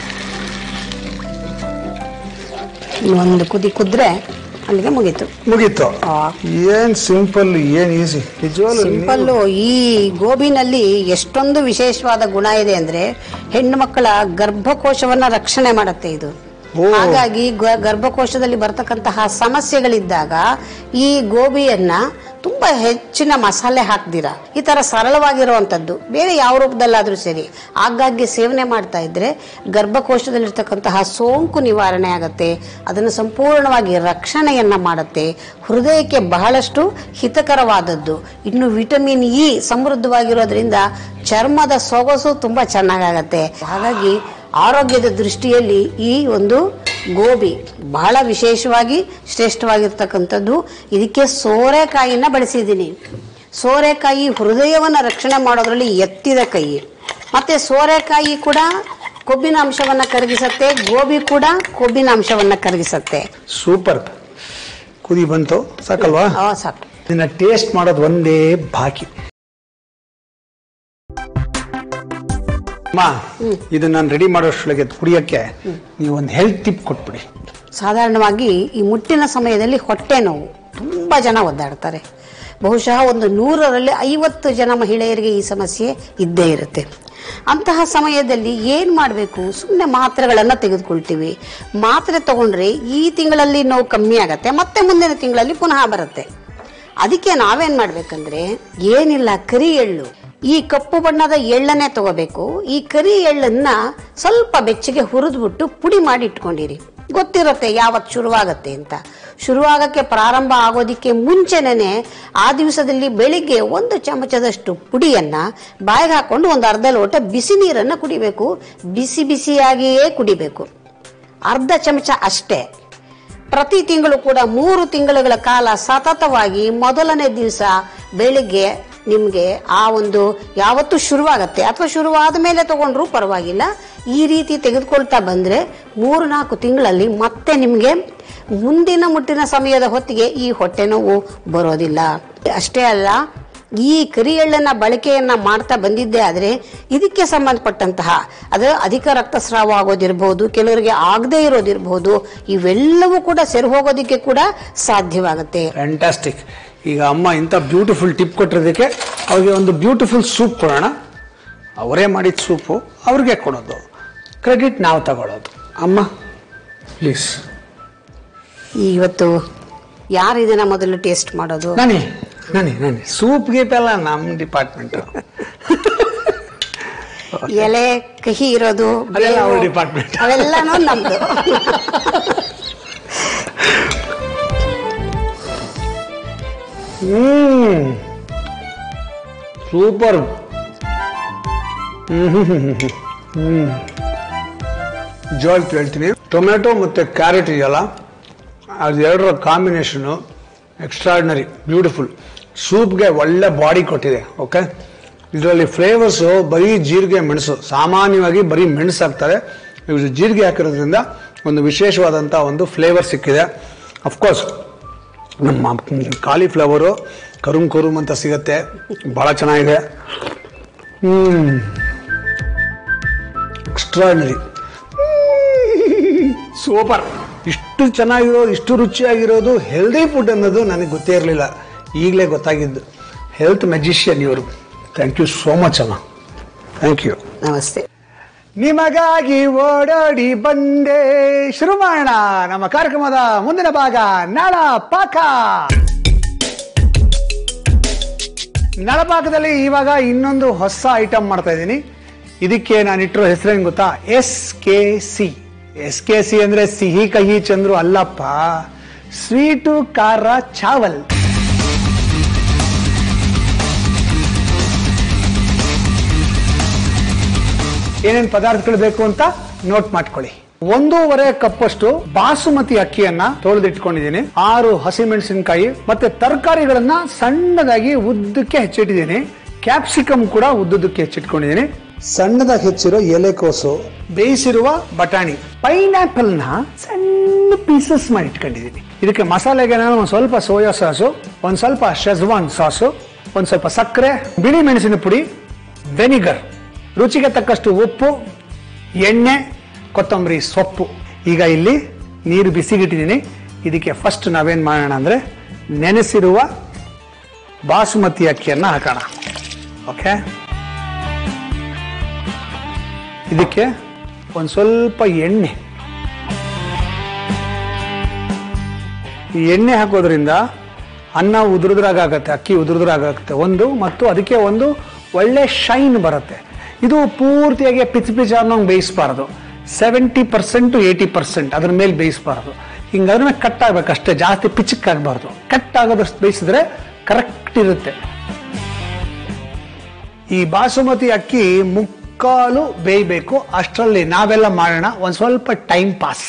[SPEAKER 6] ಒಂದು ಕುದಿ ಕುದ್ರೆ ಅಲ್ಲಿಗೆ ಮುಗೀತು
[SPEAKER 1] ಮುಗೀತು
[SPEAKER 6] ಆ.
[SPEAKER 1] ಏನ್ ಸಿಂಪಲ್ ಏನ್ ಈಸಿ ನಿಜವಾಗ್ಲೂ
[SPEAKER 6] ಸಿಂಪಲ್ಲು ಈ ಗೋಬಿನಲ್ಲಿ ಎಷ್ಟೊಂದು ವಿಶೇಷವಾದ ಗುಣ ಇದೆ ಅಂದ್ರೆ ಹೆಣ್ಣು ಮಕ್ಕಳ ಗರ್ಭಕೋಶವನ್ನ ರಕ್ಷಣೆ ಮಾಡುತ್ತೆ ಇದು
[SPEAKER 1] ಓ.
[SPEAKER 6] ಹಾಗಾಗಿ ಗ- ಗರ್ಭಕೋಶದಲ್ಲಿ ಬರ್ತಕ್ಕಂತಹ ಸಮಸ್ಯೆಗಳಿದ್ದಾಗ ಈ ಗೋಬಿಯನ್ನ ತುಂಬಾ ಹೆಚ್ಚಿನ ಮಸಾಲೆ ಹಾಕ್ದಿರ ಈ ತರ ಸರಳವಾಗಿರುವಂತದ್ದು ಬೇರೆ ಯಾವ ರೂಪದಲ್ಲಾದ್ರೂ ಸರಿ ಆಗಾಗ್ಗೆ ಸೇವನೆ ಮಾಡ್ತಾ ಇದ್ರೆ ಗರ್ಭಕೋಶದಲ್ಲಿರ್ತಕ್ಕಂತಹ ಸೋಂಕು ನಿವಾರಣೆ ಆಗತ್ತೆ ಅದನ್ನು ಸಂಪೂರ್ಣವಾಗಿ ರಕ್ಷಣೆಯನ್ನ ಮಾಡುತ್ತೆ ಹೃದಯಕ್ಕೆ ಬಹಳಷ್ಟು ಹಿತಕರವಾದದ್ದು ಇನ್ನು ವಿಟಮಿನ್ ಇ ಸಮೃದ್ಧವಾಗಿರೋದ್ರಿಂದ ಚರ್ಮದ ಸೊಗಸು ತುಂಬಾ ಚೆನ್ನಾಗಾಗತ್ತೆ ಹಾಗಾಗಿ ಆರೋಗ್ಯದ ದೃಷ್ಟಿಯಲ್ಲಿ ಈ ಒಂದು ಗೋಬಿ ಬಹಳ ವಿಶೇಷವಾಗಿ ಶ್ರೇಷ್ಠವಾಗಿರ್ತಕ್ಕಂಥದ್ದು ಇದಕ್ಕೆ ಸೋರೆಕಾಯಿನ ಬಳಸಿದ್ದೀನಿ ಸೋರೆಕಾಯಿ ಹೃದಯವನ್ನು ರಕ್ಷಣೆ ಮಾಡೋದ್ರಲ್ಲಿ ಎತ್ತಿದ ಕೈ ಮತ್ತೆ ಸೋರೆಕಾಯಿ ಕೂಡ ಕೊಬ್ಬಿನ ಅಂಶವನ್ನ ಕರಗಿಸತ್ತೆ ಗೋಬಿ ಕೂಡ ಕೊಬ್ಬಿನ ಅಂಶವನ್ನ ಕರಗಿಸತ್ತೆ
[SPEAKER 1] ಸೂಪರ್ ಕುದಿ ಬಂತು ಸಾಕಲ್ವಾ
[SPEAKER 6] ಆ, ಸಾಕು
[SPEAKER 1] ಇದನ್ನ ಟೇಸ್ಟ್ ಮಾಡೋದು ಒಂದೇ ಬಾಕಿ ಅಮ್ಮ ಇದನ್ನ ನಾನು ರೆಡಿ ಮಾಡೋಷ್ರೊಳಗೆ ಕುಡಿಯಕ್ಕೆ ನೀವು ಒಂದು ಹೆಲ್ತ್ ಟಿಪ್ ಕೊಟ್ಬಿಡಿ
[SPEAKER 6] ಸಾಧಾರಣವಾಗಿ ಈ ಮುಟ್ಟಿನ ಸಮಯದಲ್ಲಿ ಹೊಟ್ಟೆ ನೋವು ತುಂಬಾ ಜನ ಒದ್ದಾಡ್ತಾರೆ ಬಹುಶಃ ಒಂದು ನೂರರಲ್ಲಿ ಐವತ್ತು ಜನ ಮಹಿಳೆಯರಿಗೆ ಈ ಸಮಸ್ಯೆ ಇದ್ದೇ ಇರುತ್ತೆ ಅಂತಹ ಸಮಯದಲ್ಲಿ ಏನು ಮಾಡಬೇಕು ಸುಮ್ಮನೆ ಮಾತ್ರೆಗಳನ್ನು ತೆಗೆದುಕೊಳ್ತೀವಿ ಮಾತ್ರೆ ತಗೊಂಡ್ರೆ ಈ ತಿಂಗಳಲ್ಲಿ ನೋವು ಕಮ್ಮಿ ಆಗತ್ತೆ ಮತ್ತೆ ಮುಂದಿನ ತಿಂಗಳಲ್ಲಿ ಪುನಃ ಬರುತ್ತೆ ಅದಕ್ಕೆ ನಾವೇನ್ ಮಾಡ್ಬೇಕಂದ್ರೆ ಏನಿಲ್ಲ ಕರಿ ಎಳ್ಳು ಈ ಕಪ್ಪು ಬಣ್ಣದ ಎಳ್ಳನ್ನೇ ತಗೋಬೇಕು ಈ ಕರಿ ಎಳ್ಳನ್ನ ಸ್ವಲ್ಪ ಬೆಚ್ಚಗೆ ಹುರಿದ್ಬಿಟ್ಟು ಪುಡಿ ಮಾಡಿ ಇಟ್ಕೊಂಡಿರಿ ಗೊತ್ತಿರುತ್ತೆ ಯಾವತ್ತು ಶುರುವಾಗತ್ತೆ ಅಂತ ಶುರುವಾಗಕ್ಕೆ ಪ್ರಾರಂಭ ಆಗೋದಿಕ್ಕೆ ಮುಂಚೆನೇ ಆ ದಿವಸದಲ್ಲಿ ಬೆಳಿಗ್ಗೆ ಒಂದು ಚಮಚದಷ್ಟು ಪುಡಿಯನ್ನ ಬಾಯಿಗೆ ಹಾಕೊಂಡು ಒಂದು ಅರ್ಧ ಲೋಟ ಬಿಸಿ ನೀರನ್ನ ಕುಡಿಬೇಕು ಬಿಸಿ ಬಿಸಿಯಾಗಿಯೇ ಕುಡಿಬೇಕು ಅರ್ಧ ಚಮಚ ಅಷ್ಟೇ ಪ್ರತಿ ತಿಂಗಳು ಕೂಡ ಮೂರು ತಿಂಗಳುಗಳ ಕಾಲ ಸತತವಾಗಿ ಮೊದಲನೇ ದಿವಸ ಬೆಳಿಗ್ಗೆ ನಿಮಗೆ ಆ ಒಂದು ಯಾವತ್ತು ಶುರುವಾಗತ್ತೆ ಅಥವಾ ಶುರುವಾದ ಮೇಲೆ ತಗೊಂಡ್ರೂ ಪರವಾಗಿಲ್ಲ ಈ ರೀತಿ ತೆಗೆದುಕೊಳ್ತಾ ಬಂದ್ರೆ ಮೂರು ನಾಲ್ಕು ತಿಂಗಳಲ್ಲಿ ಮತ್ತೆ ನಿಮಗೆ ಮುಂದಿನ ಮುಟ್ಟಿನ ಸಮಯದ ಹೊತ್ತಿಗೆ ಈ ಹೊಟ್ಟೆ ನೋವು ಬರೋದಿಲ್ಲ ಅಷ್ಟೇ ಅಲ್ಲ ಈ ಕರಿ ಎಳ್ಳನ್ನ ಬಳಕೆಯನ್ನ ಮಾಡ್ತಾ ಬಂದಿದ್ದೇ ಆದ್ರೆ ಇದಕ್ಕೆ ಸಂಬಂಧಪಟ್ಟಂತಹ ಅದು ಅಧಿಕ ರಕ್ತಸ್ರಾವ ಆಗೋದಿರ್ಬೋದು ಕೆಲವರಿಗೆ ಆಗದೇ ಇರೋದಿರ್ಬೋದು ಇವೆಲ್ಲವೂ ಕೂಡ ಸೆರೆ ಹೋಗೋದಕ್ಕೆ ಕೂಡ ಸಾಧ್ಯವಾಗುತ್ತೆ
[SPEAKER 1] ಫ್ಯಾಂಟಾಸ್ಟಿಕ್ ಈಗ ಅಮ್ಮ ಇಂಥ ಬ್ಯೂಟಿಫುಲ್ ಟಿಪ್ ಕೊಟ್ಟಿರೋದಕ್ಕೆ ಅವ್ರಿಗೆ ಒಂದು ಬ್ಯೂಟಿಫುಲ್ ಸೂಪ್ ಕೊಡೋಣ ಅವರೇ ಮಾಡಿದ ಸೂಪು ಅವ್ರಿಗೆ ಕೊಡೋದು ಕ್ರೆಡಿಟ್ ನಾವು ತಗೊಳ್ಳೋದು ಅಮ್ಮ ಪ್ಲೀಸ್
[SPEAKER 6] ಇವತ್ತು ಯಾರು ಇದನ್ನ ಮೊದಲು ಟೇಸ್ಟ್ ಮಾಡೋದು
[SPEAKER 1] ನಾನಿ ನಾನಿ ನಾನಿ ಸೂಪ್ ಗೀಪ್ ಎಲ್ಲ ನಮ್ಮ ಡಿಪಾರ್ಟ್ಮೆಂಟ್
[SPEAKER 6] ಎಲೆ ಕಹಿ ಇರೋದು
[SPEAKER 1] ಅದೆಲ್ಲ ಅವ್ರ
[SPEAKER 6] ಬೇವು,
[SPEAKER 1] ಡಿಪಾರ್ಟ್ಮೆಂಟ್
[SPEAKER 6] ಅವೆಲ್ಲನೂ ನಮ್ದು
[SPEAKER 1] ಹ್ಮ್ ಸೂಪರ್ ಹ್ಮ್ ಜೋಳ್ ಹೇಳ್ತೀನಿ ಟೊಮೆಟೊ ಮತ್ತೆ ಕ್ಯಾರೆಟ್ ಇದೆಯಲ್ಲ ಅದೆರಡರ ಕಾಂಬಿನೇಷನು ಎಕ್ಸ್ಟ್ರಾರ್ಡಿನರಿ ಬ್ಯೂಟಿಫುಲ್ ಸೂಪ್ಗೆ ಒಳ್ಳೆ ಬಾಡಿ ಕೊಟ್ಟಿದೆ ಓಕೆ ಇದರಲ್ಲಿ ಫ್ಲೇವರ್ಸು ಬರೀ ಜೀರಿಗೆ ಮೆಣಸು ಸಾಮಾನ್ಯವಾಗಿ ಬರೀ ಮೆಣಸು ಹಾಕ್ತಾರೆ ಇದು ಜೀರಿಗೆ ಹಾಕಿರೋದ್ರಿಂದ ಒಂದು ವಿಶೇಷವಾದಂಥ ಒಂದು ಫ್ಲೇವರ್ ಸಿಕ್ಕಿದೆ ಅಫ್ಕೋರ್ಸ್ ನಮ್ಮ ಕಾಲಿಫ್ಲವರು ಕರುಮ್ ಕರುಮ್ ಅಂತ ಸಿಗತ್ತೆ ಭಾಳ ಚೆನ್ನಾಗಿದೆ ಹ್ಮ್ ಎಕ್ಸ್ಟ್ರಾರ್ಡಿನರಿ ಸೂಪರ್ ಇಷ್ಟು ಚೆನ್ನಾಗಿರೋದು ಇಷ್ಟು ರುಚಿಯಾಗಿರೋದು ಹೆಲ್ದಿ ಫುಡ್ ಅನ್ನೋದು ನನಗೆ ಗೊತ್ತೇ ಇರಲಿಲ್ಲ ಈಗಲೇ ಗೊತ್ತಾಗಿದ್ದು ಹೆಲ್ತ್ ಮೆಜಿಷಿಯನ್ ಇವರು ಥ್ಯಾಂಕ್ ಯು ಸೋ ಮಚ್ ಅಮ್ಮ ಥ್ಯಾಂಕ್ ಯು
[SPEAKER 6] ನಮಸ್ತೆ
[SPEAKER 1] ನಿಮಗಾಗಿ ಓಡೋಡಿ ಬಂದೆ ಶುರು ಮಾಡೋಣ ನಮ್ಮ ಕಾರ್ಯಕ್ರಮದ ಮುಂದಿನ ಭಾಗ ನಳ ಪಾಕ ನಳಪಾಕದಲ್ಲಿ ಇವಾಗ ಇನ್ನೊಂದು ಹೊಸ ಐಟಮ್ ಮಾಡ್ತಾ ಇದ್ದೀನಿ ಇದಕ್ಕೆ ನಾನು ಇಟ್ಟಿರೋ ಹೆಸರೇನು ಗೊತ್ತಾ S K C S K C ಅಂದ್ರೆ ಸಿಹಿ ಕಹಿ ಚಂದ್ರು ಅಲ್ಲಪ್ಪ ಸ್ವೀಟು ಖಾರ ಚಾವಲ್ ಏನೇನ್ ಪದಾರ್ಥಗಳು ಬೇಕು ಅಂತ ನೋಟ್ ಮಾಡ್ಕೊಳ್ಳಿ ಒಂದೂವರೆ ಕಪ್ಪಷ್ಟು ಬಾಸುಮತಿ ಅಕ್ಕಿಯನ್ನ ತೊಳೆದಿಟ್ಕೊಂಡಿದ್ದೀನಿ ಆರು ಹಸಿಮೆಣಸಿನಕಾಯಿ ಮತ್ತೆ ತರಕಾರಿಗಳನ್ನ ಸಣ್ಣದಾಗಿ ಉದ್ದಕ್ಕೆ ಹೆಚ್ಚಿಟ್ಟಿದ್ದೀನಿ ಕ್ಯಾಪ್ಸಿಕಮ್ ಕೂಡ ಉದ್ದುದಕ್ಕೆ ಹೆಚ್ಚಿಟ್ಕೊಂಡಿದ್ದೀನಿ ಸಣ್ಣದಾಗಿ ಹೆಚ್ಚಿರೋ ಎಲೆಕೋಸು ಬೇಯಿಸಿರುವ ಬಟಾಣಿ ಪೈನಾಪಲ್ ನ ಸಣ್ಣ ಪೀಸಸ್ ಮಾಡಿ ಇಟ್ಕೊಂಡಿದ್ದೀನಿ ಇದಕ್ಕೆ ಮಸಾಲೆಗೆ ನಾನು ಒಂದ್ ಸ್ವಲ್ಪ ಸೋಯಾ ಸಾಸು ಒಂದ್ ಸ್ವಲ್ಪ ಶೆಜ್ವಾನ್ ಸಾಸು ಒಂದ್ ಸ್ವಲ್ಪ ಸಕ್ಕರೆ ಬಿಳಿ ಮೆಣಸಿನ ಪುಡಿ ವೆನಿಗರ್ ರುಚಿಗೆ ತಕ್ಕಷ್ಟು ಉಪ್ಪು ಎಣ್ಣೆ ಕೊತ್ತಂಬರಿ ಸೊಪ್ಪು ಈಗ ಇಲ್ಲಿ ನೀರು ಬಿಸಿಗಿಟ್ಟಿದ್ದೀನಿ ಇದಕ್ಕೆ ಫಸ್ಟ್ ನಾವೇನು ಮಾಡೋಣ ಅಂದರೆ ನೆನೆಸಿರುವ ಬಾಸುಮತಿ ಅಕ್ಕಿಯನ್ನು ಹಾಕೋಣ ಓಕೆ ಇದಕ್ಕೆ ಒಂದು ಸ್ವಲ್ಪ ಎಣ್ಣೆ ಈ ಎಣ್ಣೆ ಹಾಕೋದ್ರಿಂದ ಅನ್ನ ಉದುರುದ್ರಾಗತ್ತೆ ಅಕ್ಕಿ ಉದುರುದ್ರಾಗತ್ತೆ ಒಂದು ಮತ್ತು ಅದಕ್ಕೆ ಒಂದು ಒಳ್ಳೆ ಶೈನ್ ಬರುತ್ತೆ ಇದು ಪೂರ್ತಿಯಾಗಿ ಪಿಚ್ ಪಿಚ್ ಅನ್ನೋಂಗೆ ಬೇಯಿಸಬಾರ್ದು seventy percent to eighty percent ಅದ್ರ ಮೇಲೆ ಬೇಯಿಸಬಾರ್ದು ಹಿಂಗಾದ್ರೆ ಮೇಲೆ ಕಟ್ ಆಗ್ಬೇಕು ಅಷ್ಟೇ ಜಾಸ್ತಿ ಪಿಚಕ್ ಆಗಬಾರ್ದು ಕಟ್ ಆಗೋದಷ್ಟು ಬೇಯಿಸಿದ್ರೆ ಕರೆಕ್ಟ್ ಇರುತ್ತೆ ಈ ಬಾಸುಮತಿ ಅಕ್ಕಿ ಮುಕ್ಕಾಲು ಬೇಯಬೇಕು ಅಷ್ಟರಲ್ಲಿ ನಾವೆಲ್ಲ ಮಾಡೋಣ ಒಂದು ಸ್ವಲ್ಪ ಟೈಮ್ ಪಾಸ್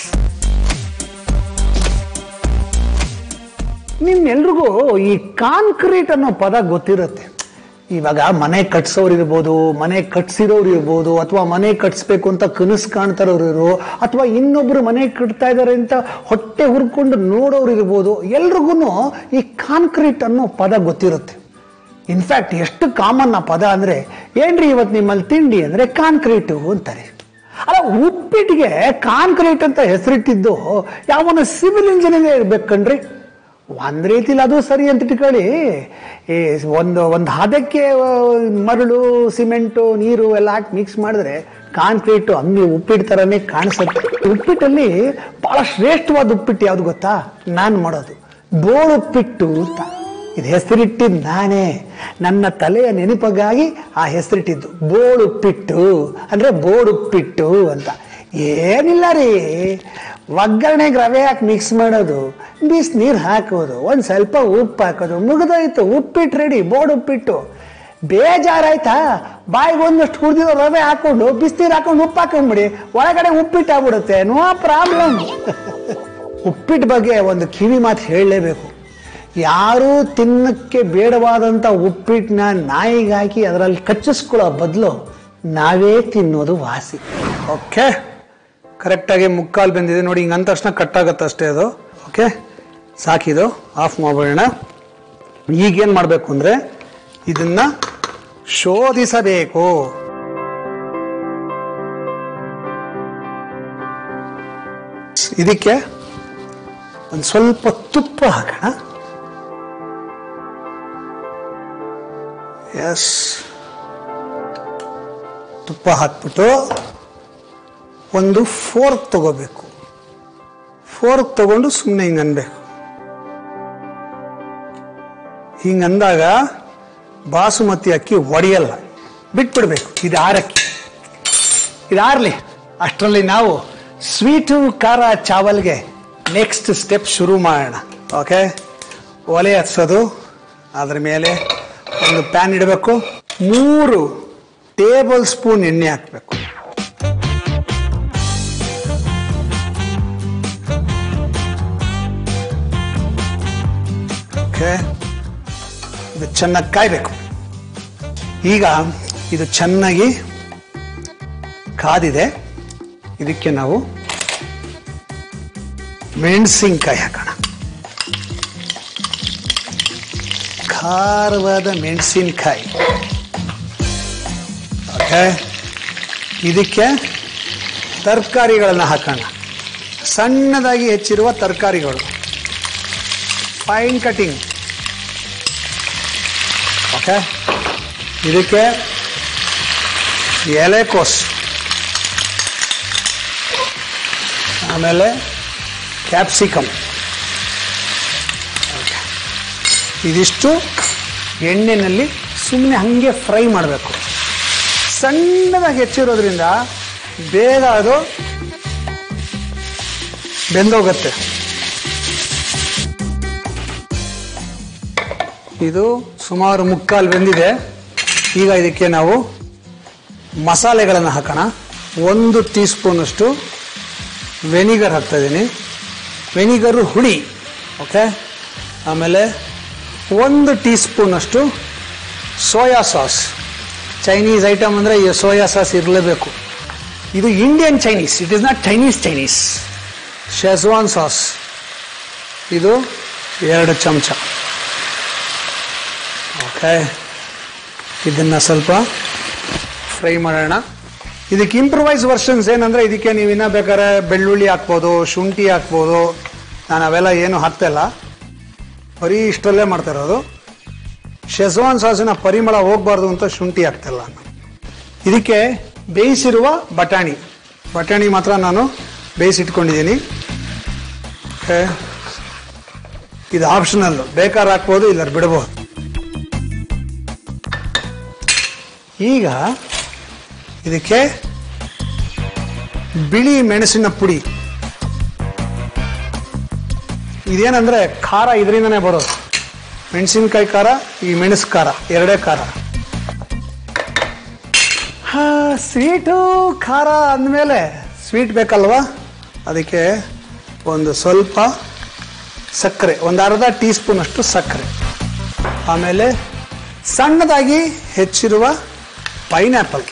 [SPEAKER 1] ನಿಮ್ಮೆಲ್ರಿಗೂ ಈ ಕಾಂಕ್ರೀಟ್ ಅನ್ನೋ ಪದ ಗೊತ್ತಿರುತ್ತೆ ಇವಾಗ ಮನೆ ಕಟ್ಸೋರು ಇರ್ಬೋದು ಮನೆ ಕಟ್ಸಿರೋರು ಇರ್ಬೋದು ಅಥವಾ ಮನೆ ಕಟ್ಸ್ಬೇಕು ಅಂತ ಕನಸು ಕಾಣ್ತಾರೋರು ಇರೋ ಅಥವಾ ಇನ್ನೊಬ್ರು ಮನೆ ಕಟ್ತಾ ಇದ್ದಾರೆ ಅಂತ ಹೊಟ್ಟೆ ಹುರ್ಕೊಂಡು ನೋಡೋರು ಇರ್ಬೋದು ಎಲ್ರಿಗೂ ಈ ಕಾಂಕ್ರೀಟ್ ಅನ್ನೋ ಪದ ಗೊತ್ತಿರುತ್ತೆ ಇನ್ಫ್ಯಾಕ್ಟ್ ಎಷ್ಟು ಕಾಮನ್ ಆ ಪದ ಅಂದ್ರೆ ಏನ್ರಿ ಇವತ್ತು ನಿಮ್ಮಲ್ಲಿ ತಿಂಡಿ ಅಂದ್ರೆ ಕಾಂಕ್ರೀಟು ಅಂತಾರೆ ಅಲ್ಲ ಉಪ್ಪಿಟ್ಟಿಗೆ ಕಾಂಕ್ರೀಟ್ ಅಂತ ಹೆಸರಿಟ್ಟಿದ್ದು ಯಾವನ ಸಿವಿಲ್ ಇಂಜಿನಿಯರ್ ಇರ್ಬೇಕು ಕಣ್ರಿ ಒಂದ್ ರೀತಿಲಿ ಅದು ಸರಿ ಅಂತ ಇಟ್ಕೊಳ್ಳಿ ಈ ಒಂದು ಒಂದು ಹದಕ್ಕೆ ಆ, ಮರಳು ಸಿಮೆಂಟು ನೀರು ಎಲ್ಲ ಹಾಕಿ ಮಿಕ್ಸ್ ಮಾಡಿದ್ರೆ ಕಾಂಕ್ರೀಟು ಅಂಗಿ ಉಪ್ಪಿಟ್ಟು ಥರನೇ ಕಾಣಿಸುತ್ತೆ ಉಪ್ಪಿಟ್ಟಲ್ಲಿ ಬಹಳ ಶ್ರೇಷ್ಠವಾದ ಉಪ್ಪಿಟ್ಟು ಯಾವ್ದು ಗೊತ್ತಾ ನಾನು ಮಾಡೋದು ಬೋಳು ಉಪ್ಪಿಟ್ಟು ಅಂತ ಇದು ಹೆಸರಿಟ್ಟಿದ್ದು ನಾನೇ ನನ್ನ ತಲೆಯ ನೆನಪಿಗಾಗಿ ಆ ಹೆಸರಿಟ್ಟಿದ್ದು ಬೋಳುಪ್ಪಿಟ್ಟು ಅಂದ್ರೆ ಬೋಡುಪ್ಪಿಟ್ಟು ಅಂತ ಏನಿಲ್ಲ ರೀ ಒಗ್ಗರಣೆಗೆ ರವೆ ಹಾಕಿ ಮಿಕ್ಸ್ ಮಾಡೋದು ಬಿಸ್ ನೀರು ಹಾಕೋದು ಒಂದು ಸ್ವಲ್ಪ ಉಪ್ಪು ಹಾಕೋದು ಮುಗಿದೋಯ್ತು ಉಪ್ಪಿಟ್ಟು ರೆಡಿ ಬೋಡುಪ್ಪಿಟ್ಟು ಬೇಜಾರಾಯ್ತಾ ಬಾಯಿಗೆ ಒಂದಷ್ಟು ಕುಡ್ದಿರೋ ರವೆ ಹಾಕೊಂಡು ಬಿಸಿನೀರು ಹಾಕೊಂಡು ಉಪ್ಪು ಹಾಕೊಂಡ್ಬಿಡಿ ಒಳಗಡೆ ಉಪ್ಪಿಟ್ಟು ಆಗ್ಬಿಡುತ್ತೆ ನೋ ಪ್ರಾಬ್ಲಮ್ ಉಪ್ಪಿಟ್ಟು ಬಗ್ಗೆ ಒಂದು ಕಿವಿ ಮಾತು ಹೇಳಲೇಬೇಕು ಯಾರೂ ತಿನ್ನಕ್ಕೆ ಬೇಡವಾದಂಥ ಉಪ್ಪಿಟ್ಟನ್ನ ನಾಯಿಗೆ ಹಾಕಿ ಅದರಲ್ಲಿ ಕಚ್ಚಿಸ್ಕೊಳ್ಳೋ ಬದಲು ನಾವೇ ತಿನ್ನೋದು ವಾಸಿ ಓಕೆ ಕರೆಕ್ಟಾಗಿ ಮುಕ್ಕಾಲು ಬೆಂದಿದೆ ನೋಡಿ ಹಿಂಗೆ ಅಂದ ತಕ್ಷಣ ಕಟ್ಟಾಗತ್ತೆ ಅಷ್ಟೇ ಅದು ಓಕೆ ಸಾಕಿದು ಆಫ್ ಮಾಡ್ಬಿಡೋಣ ಈಗೇನು ಮಾಡಬೇಕು ಅಂದರೆ ಇದನ್ನ ಶೋಧಿಸಬೇಕು ಇದಕ್ಕೆ ಒಂದು ಸ್ವಲ್ಪ ತುಪ್ಪ ಹಾಕೋಣ ಎಸ್ ತುಪ್ಪ ಹಾಕ್ಬಿಟ್ಟು ಒಂದು ಫೋರ್ಕ್ ತಗೋಬೇಕು ಫೋರ್ಕ್ ತಗೊಂಡು ಸುಮ್ಮನೆ ಹಿಂಗೆ ಅನ್ಬೇಕು ಹಿಂಗಂದಾಗ ಬಾಸುಮತಿ ಅಕ್ಕಿ ಒಡೆಯಲ್ಲ ಬಿಟ್ಬಿಡ್ಬೇಕು ಇದು ಆರಕ್ಕಿ ಇದು ಆರ್ಲಿ ಅಷ್ಟರಲ್ಲಿ ನಾವು ಸ್ವೀಟು ಖಾರ ಚಾವಲ್ಗೆ ನೆಕ್ಸ್ಟ್ ಸ್ಟೆಪ್ ಶುರು ಮಾಡೋಣ ಓಕೆ ಒಲೆ ಹಚ್ಚೋದು ಅದ್ರ ಮೇಲೆ ಒಂದು ಪ್ಯಾನ್ ಇಡಬೇಕು ಮೂರು ಟೇಬಲ್ ಸ್ಪೂನ್ ಎಣ್ಣೆ ಹಾಕಬೇಕು ಓಕೆ ಇದು ಚೆನ್ನಾಗಿ ಕಾಯ್ಬೇಕು ಈಗ ಇದು ಚೆನ್ನಾಗಿ ಕಾದಿದೆ ಇದಕ್ಕೆ ನಾವು ಮೆಣಸಿನ್ಕಾಯಿ ಹಾಕೋಣ ಖಾರವಾದ ಮೆಣಸಿನ್ಕಾಯಿ ಓಕೆ ಇದಕ್ಕೆ ತರಕಾರಿಗಳನ್ನು ಹಾಕೋಣ ಸಣ್ಣದಾಗಿ ಹೆಚ್ಚಿರುವ ತರಕಾರಿಗಳು ಫೈನ್ ಕಟಿಂಗ್ ಓಕೆ ಇದಕ್ಕೆ ಎಲೆಕೋಸು ಆಮೇಲೆ ಕ್ಯಾಪ್ಸಿಕಮ್ ಇದಿಷ್ಟು ಎಣ್ಣೆನಲ್ಲಿ ಸುಮ್ಮನೆ ಹಾಗೆ ಫ್ರೈ ಮಾಡಬೇಕು ಸಣ್ಣದಾಗಿ ಹೆಚ್ಚಿರೋದ್ರಿಂದ ಬೇಗ ಅದು ಬೆಂದೋಗುತ್ತೆ ಇದು ಸುಮಾರು ಮುಕ್ಕಾಲು ಬೆಂದಿದೆ ಈಗ ಇದಕ್ಕೆ ನಾವು ಮಸಾಲೆಗಳನ್ನು ಹಾಕೋಣ ಒಂದು ಟೀ ಸ್ಪೂನಷ್ಟು ವೆನಿಗರ್ ಹಾಕ್ತಾ ಇದ್ದೀನಿ ವೆನಿಗರು ಹುಳಿ ಓಕೆ ಆಮೇಲೆ ಒಂದು ಟೀ ಸ್ಪೂನಷ್ಟು ಸೋಯಾ ಸಾಸ್ ಚೈನೀಸ್ ಐಟಮ್ ಅಂದರೆ ಈ ಸೋಯಾ ಸಾಸ್ ಇರಲೇಬೇಕು ಇದು Indian Chinese it is not Chinese Chinese Schezwan sauce ಇದು ಎರಡು ಚಮಚ ಓಕೆ ಇದನ್ನು ಸ್ವಲ್ಪ ಫ್ರೈ ಮಾಡೋಣ ಇದಕ್ಕೆ ಇಂಪ್ರವೈಸ್ ವರ್ಷನ್ಸ್ ಏನಂದರೆ ಇದಕ್ಕೆ ನೀವು ಇನ್ನೂ ಬೇಕಾದ್ರೆ ಬೆಳ್ಳುಳ್ಳಿ ಹಾಕ್ಬೋದು ಶುಂಠಿ ಹಾಕ್ಬೋದು ನಾನು ಅವೆಲ್ಲ ಏನು ಹಾಕ್ತಾಯಿಲ್ಲ ಬರೀ ಇಷ್ಟರಲ್ಲೇ ಮಾಡ್ತಾ ಇರೋದು ಶೆಜ್ವಾನ್ ಸಾಸಿನ ಪರಿಮಳ ಹೋಗಬಾರ್ದು ಅಂತ ಶುಂಠಿ ಹಾಕ್ತಿಲ್ಲ ನಾನು ಇದಕ್ಕೆ ಬೇಯಿಸಿರುವ ಬಟಾಣಿ ಬಟಾಣಿ ಮಾತ್ರ ನಾನು ಬೇಯಿಸಿಟ್ಕೊಂಡಿದ್ದೀನಿ ಓಕೆ ಇದು ಆಪ್ಷನಲ್ಲು ಬೇಕಾದ್ರೆ ಹಾಕ್ಬೋದು ಇಲ್ಲ ಬಿಡ್ಬೋದು ಈಗ ಇದಕ್ಕೆ ಬಿಳಿ ಮೆಣಸಿನ ಪುಡಿ ಇದೇನಂದ್ರೆ ಖಾರ ಇದರಿಂದನೇ ಬರೋದು ಮೆಣಸಿನ್ಕಾಯಿ ಖಾರ ಈ ಮೆಣಸು ಖಾರ ಎರಡೇ ಖಾರ ಹಾ ಸ್ವೀಟು ಖಾರ ಅಂದಮೇಲೆ ಸ್ವೀಟ್ ಬೇಕಲ್ವಾ ಅದಕ್ಕೆ ಒಂದು ಸ್ವಲ್ಪ ಸಕ್ಕರೆ ಒಂದು ಅರ್ಧ ಟೀ ಸ್ಪೂನ್ ಅಷ್ಟು ಸಕ್ಕರೆ ಆಮೇಲೆ ಸಣ್ಣದಾಗಿ ಹೆಚ್ಚಿರುವ ಪೈನಾಪಲ್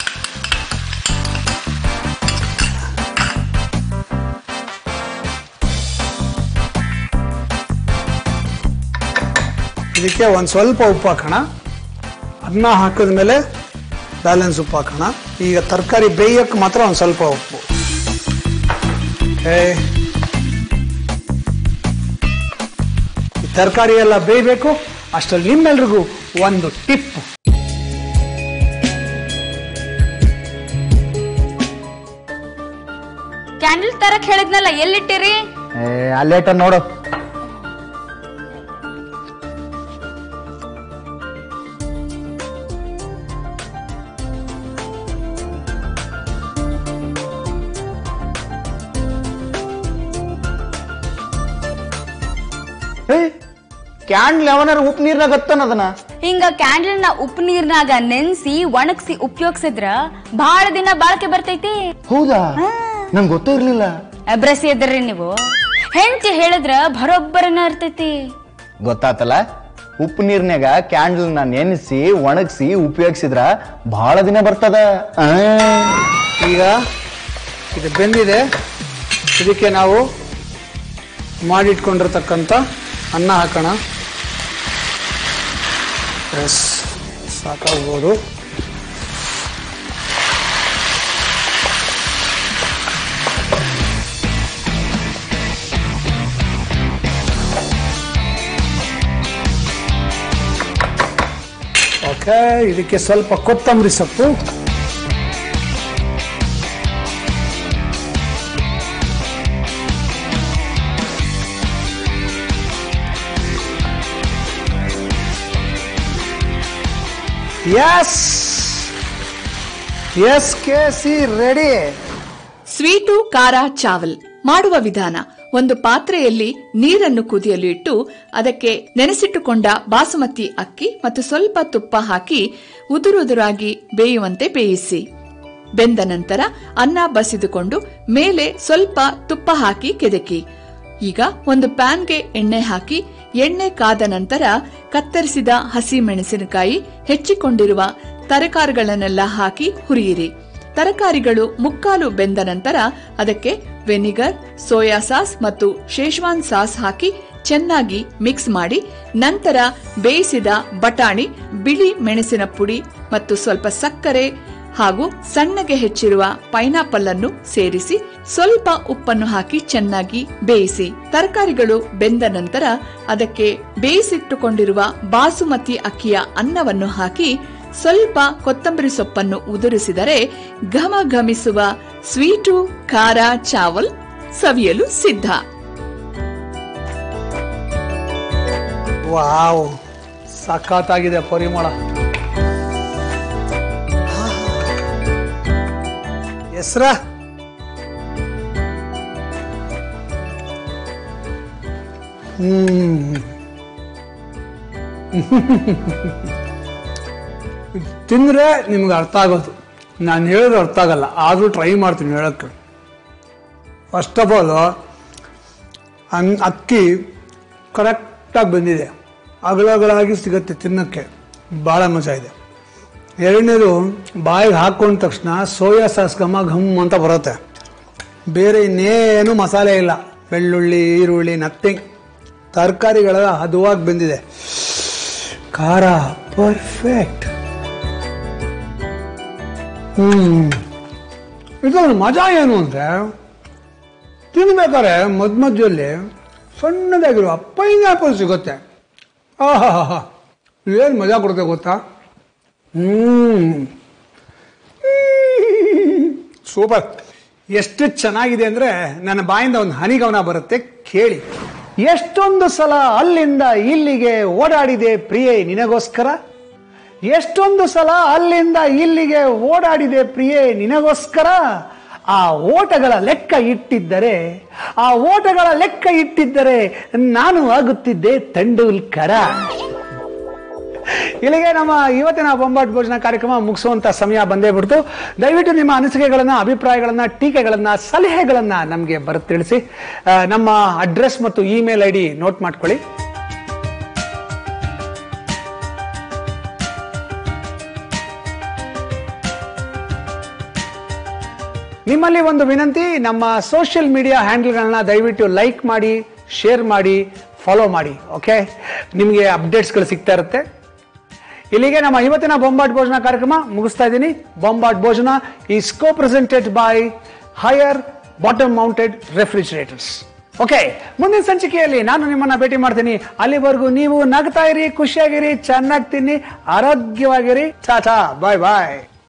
[SPEAKER 1] ಇದಕ್ಕೆ ಒಂದು ಸ್ವಲ್ಪ ಉಪ್ಪು ಹಾಕೋಣ ಅನ್ನ ಹಾಕಿದ ಮೇಲೆ ಬ್ಯಾಲೆನ್ಸ್ ಉಪ್ಪು ಹಾಕೋಣ ಈಗ ತರಕಾರಿ ಬೇಯಕ್ಕೆ ಮಾತ್ರ ಒಂದು ಸ್ವಲ್ಪ ಉಪ್ಪು ಓಕೆ ತರಕಾರಿ ಎಲ್ಲ ಬೇಯಬೇಕು ಅಷ್ಟರಲ್ಲಿ ನಿಮ್ಮೆಲ್ರಿಗೂ ಒಂದು ಟಿಪ್
[SPEAKER 5] ಕ್ಯಾಂಡಲ್ ತರಕ್ ಹೇಳಿದ್ನಲ್ಲ ಎಲ್ಲಿಟ್ಟಿರಿ
[SPEAKER 7] ಅಲ್ಲೇಟ ನೋಡು ಕ್ಯಾಂಡ್ಲ್ ಯಾವನಾರ ಉಪ್ಪು ನೀರ್ನಾಗ ಹತ್ತನ ಅದನ್ನ
[SPEAKER 5] ಹಿಂಗ ಕ್ಯಾಂಡಲ್ ನ ಉಪ್ಪು ನೀರ್ನಾಗ ನೆನ್ಸಿ ಒಣಗ್ಸಿ ಉಪಯೋಗಿಸಿದ್ರ ಬಹಳ ದಿನ ಬಾಳಕೆ ಬರ್ತೈತಿ
[SPEAKER 7] ಹೌದಾ ನಂಗೆ ಗೊತ್ತೂ ಇರ್ಲಿಲ್ಲ
[SPEAKER 5] ಅಬ್ರಸಿ ಎದ್ರಿ ನೀವು ಹೆಂಡತಿ ಹೇಳಿದ್ರ ಬರೋಬ್ಬರನ ಇರ್ತೈತಿ
[SPEAKER 7] ಗೊತ್ತಾತಲ್ಲ ಉಪ್ಪು ನೀರ್ನ್ಯಾಗ ಕ್ಯಾಂಡಲ್ನ ನೆನೆಸಿ ಒಣಗಿಸಿ ಉಪಯೋಗಿಸಿದ್ರ ಬಹಳ ದಿನ ಬರ್ತದ ಆ.
[SPEAKER 1] ಈಗ ಇದು ಬೆಂದಿದೆ ಇದಕ್ಕೆ ನಾವು ಮಾಡಿಟ್ಕೊಂಡಿರ್ತಕ್ಕಂಥ ಅನ್ನ ಹಾಕೋಣ ಎಸ್ ಸಾಕಾಗ್ಬೋದು ಓಕೆ ಇದಕ್ಕೆ ಸ್ವಲ್ಪ ಕೊತ್ತಂಬರಿ ಸೊಪ್ಪು S S K C ready
[SPEAKER 2] sweet ಖಾರ ಚಾವಲ್ ಮಾಡುವ ವಿಧಾನ ಒಂದು ಪಾತ್ರೆಯಲ್ಲಿ ನೀರನ್ನು ಕುದಿಯಲು ಇಟ್ಟು ಅದಕ್ಕೆ ನೆನೆಸಿಟ್ಟುಕೊಂಡ ಬಾಸುಮತಿ ಅಕ್ಕಿ ಮತ್ತು ಸ್ವಲ್ಪ ತುಪ್ಪ ಹಾಕಿ ಉದುರುದುರಾಗಿ ಬೇಯುವಂತೆ ಬೇಯಿಸಿ ಬೆಂದ ನಂತರ ಅನ್ನ ಬಸಿದುಕೊಂಡು ಮೇಲೆ ಸ್ವಲ್ಪ ತುಪ್ಪ ಹಾಕಿ ಕೆದಕಿ ಈಗ ಒಂದು ಪ್ಯಾನ್ಗೆ ಎಣ್ಣೆ ಹಾಕಿ ಎಣ್ಣೆ ಕಾದ ನಂತರ ಕತ್ತರಿಸಿದ ಹಸಿ ಮೆಣಸಿನಕಾಯಿ ಹೆಚ್ಚಿಕೊಂಡಿರುವ ತರಕಾರಿಗಳನ್ನೆಲ್ಲ ಹಾಕಿ ಹುರಿಯಿರಿ ತರಕಾರಿಗಳು ಮುಕ್ಕಾಲು ಬೆಂದ ನಂತರ ಅದಕ್ಕೆ ವೆನಿಗರ್ ಸೋಯಾ ಸಾಸ್ ಮತ್ತು ಶೇಷ್ವಾನ್ ಸಾಸ್ ಹಾಕಿ ಚೆನ್ನಾಗಿ ಮಿಕ್ಸ್ ಮಾಡಿ ನಂತರ ಬೇಯಿಸಿದ ಬಟಾಣಿ ಬಿಳಿ ಮೆಣಸಿನ ಪುಡಿ ಮತ್ತು ಸ್ವಲ್ಪ ಸಕ್ಕರೆ ಹಾಗೂ ಸಣ್ಣಗೆ ಹೆಚ್ಚಿರುವ ಪೈನಾಪಲ್ ಅನ್ನು ಸೇರಿಸಿ ಸ್ವಲ್ಪ ಉಪ್ಪನ್ನು ಹಾಕಿ ಚೆನ್ನಾಗಿ ಬೇಯಿಸಿ ತರಕಾರಿಗಳು ಬೆಂದ ನಂತರ ಅದಕ್ಕೆ ಬೇಯಿಸಿಟ್ಟುಕೊಂಡಿರುವ ಬಾಸುಮತಿ ಅಕ್ಕಿಯ ಅನ್ನವನ್ನು ಹಾಕಿ ಸ್ವಲ್ಪ ಕೊತ್ತಂಬರಿ ಸೊಪ್ಪನ್ನು ಉದುರಿಸಿದರೆ ಘಮ ಘಮಿಸುವ ಸ್ವೀಟು ಖಾರ ಚಾವಲ್ ಸವಿಯಲು ಸಿದ್ಧ
[SPEAKER 1] ವಾವ್ ಸಖತ್ತಾಗಿದೆ ಪರಿಮಳ ಹೆಸ್ರ ಹ್ಮ್ ತಿಂದ್ರೆ ನಿಮ್ಗೆ ಅರ್ಥ ಆಗೋದು ನಾನು ಹೇಳಿದ್ರೆ ಅರ್ಥ ಆಗಲ್ಲ ಆದರೂ ಟ್ರೈ ಮಾಡ್ತೀನಿ ಹೇಳಕ್ಕೆ ಫಸ್ಟ್ ಆಫ್ ಆಲ್ ಅನ್ ಅಕ್ಕಿ ಕರೆಕ್ಟಾಗಿ ಬಂದಿದೆ ಅಗಲಗಳಾಗಿ ಸಿಗುತ್ತೆ ತಿನ್ನೋಕ್ಕೆ ಭಾಳ ಮಜಾ ಇದೆ ಎರಡನೇದು ಬಾಯಿಗೆ ಹಾಕೊಂಡ ತಕ್ಷಣ ಸೋಯಾ ಸಾಸ್ ಘಮ ಘಮ್ ಅಂತ ಬರುತ್ತೆ ಬೇರೆ ಇನ್ನೇನು ಮಸಾಲೆ ಇಲ್ಲ ಬೆಳ್ಳುಳ್ಳಿ ಈರುಳ್ಳಿ ನಥಿಂಗ್ ತರಕಾರಿಗಳೆಲ್ಲ ಹದವಾಗಿ ಬಂದಿದೆ ಖಾರ ಪರ್ಫೆಕ್ಟ್ ಹ್ಮ್ ಇದರ ಮಜಾ ಏನು ಅಂದರೆ ತಿನ್ಬೇಕಾದ್ರೆ ಮಧ್ಯ ಮಧ್ಯದಲ್ಲಿ ಸಣ್ಣದಾಗಿರುವ ಪೈನಾಪಲ್ ಸಿಗುತ್ತೆ ಆಹಾ ಏನು ಮಜಾ ಕೊಡುತ್ತೆ ಗೊತ್ತಾ ಹ್ಮ್ ಸೂಪರ್ ಎಷ್ಟು ಚೆನ್ನಾಗಿದೆ ಅಂದ್ರೆ ನನ್ನ ಬಾಯಿಂದ ಒಂದು ಹನಿಗವನ ಬರುತ್ತೆ ಕೇಳಿ ಎಷ್ಟೊಂದು ಸಲ ಅಲ್ಲಿಂದ ಇಲ್ಲಿಗೆ ಓಡಾಡಿದೆ ಪ್ರಿಯೆ ನಿನಗೋಸ್ಕರ ಎಷ್ಟೊಂದು ಸಲ ಅಲ್ಲಿಂದ ಇಲ್ಲಿಗೆ ಓಡಾಡಿದೆ ಪ್ರಿಯೆ ನಿನಗೋಸ್ಕರ ಆ ಓಟಗಳ ಲೆಕ್ಕ ಇಟ್ಟಿದ್ದರೆ ಆ ಓಟಗಳ ಲೆಕ್ಕ ಇಟ್ಟಿದ್ದರೆ ನಾನು ಆಗುತ್ತಿದ್ದೆ ತೆಂಡೂಲ್ಕರ ಇಲ್ಲಿಗೆ ನಮ್ಮ ಇವತ್ತಿನ ಬೊಂಬಾಟ್ ಭೋಜನ ಕಾರ್ಯಕ್ರಮ ಮುಗಿಸುವಂತ ಸಮಯ ಬಂದೇ ಬಿಡ್ತು ದಯವಿಟ್ಟು ನಿಮ್ಮ ಅನಿಸಿಕೆಗಳನ್ನ ಅಭಿಪ್ರಾಯಗಳನ್ನ ಟೀಕೆಗಳನ್ನ ಸಲಹೆಗಳನ್ನ ನಮಗೆ ಬರೆದು ತಿಳಿಸಿ ಆ, ನಮ್ಮ ಅಡ್ರೆಸ್ ಮತ್ತು ಇಮೇಲ್ ಐ ಡಿ ನೋಟ್ ಮಾಡ್ಕೊಳ್ಳಿ ನಿಮ್ಮಲ್ಲಿ ಒಂದು ವಿನಂತಿ ನಮ್ಮ ಸೋಷಿಯಲ್ ಮೀಡಿಯಾ ಹ್ಯಾಂಡಲ್ಗಳನ್ನ ದಯವಿಟ್ಟು ಲೈಕ್ ಮಾಡಿ ಶೇರ್ ಮಾಡಿ ಫಾಲೋ ಮಾಡಿ ಓಕೆ ನಿಮಗೆ ಅಪ್ಡೇಟ್ಸ್ಗಳು ಸಿಗ್ತಾ ಇರುತ್ತೆ ಇಲ್ಲಿಗೆ ನಮ್ಮ ಇವತ್ತಿನ ಬೊಂಬಾಟ್ ಭೋಜನ ಕಾರ್ಯಕ್ರಮ ಮುಗಿಸ್ತಾ ಇದ್ದೀನಿ ಬೊಂಬಾಟ್ ಭೋಜನ is co presented by Haier bottom mounted refrigerators okay ಮುಂದಿನ ಸಂಚಿಕೆಯಲ್ಲಿ ನಾನು ನಿಮ್ಮನ್ನ ಭೇಟಿ ಮಾಡ್ತೀನಿ ಅಲ್ಲಿವರೆಗೂ ನೀವು ನಗ್ತಾ ಇರಿ ಖುಷಿಯಾಗಿರಿ ಚೆನ್ನಾಗಿ ತಿನ್ನಿ ಆರೋಗ್ಯವಾಗಿರಿ ಟಾಟಾ ಬಾಯ್ ಬಾಯ್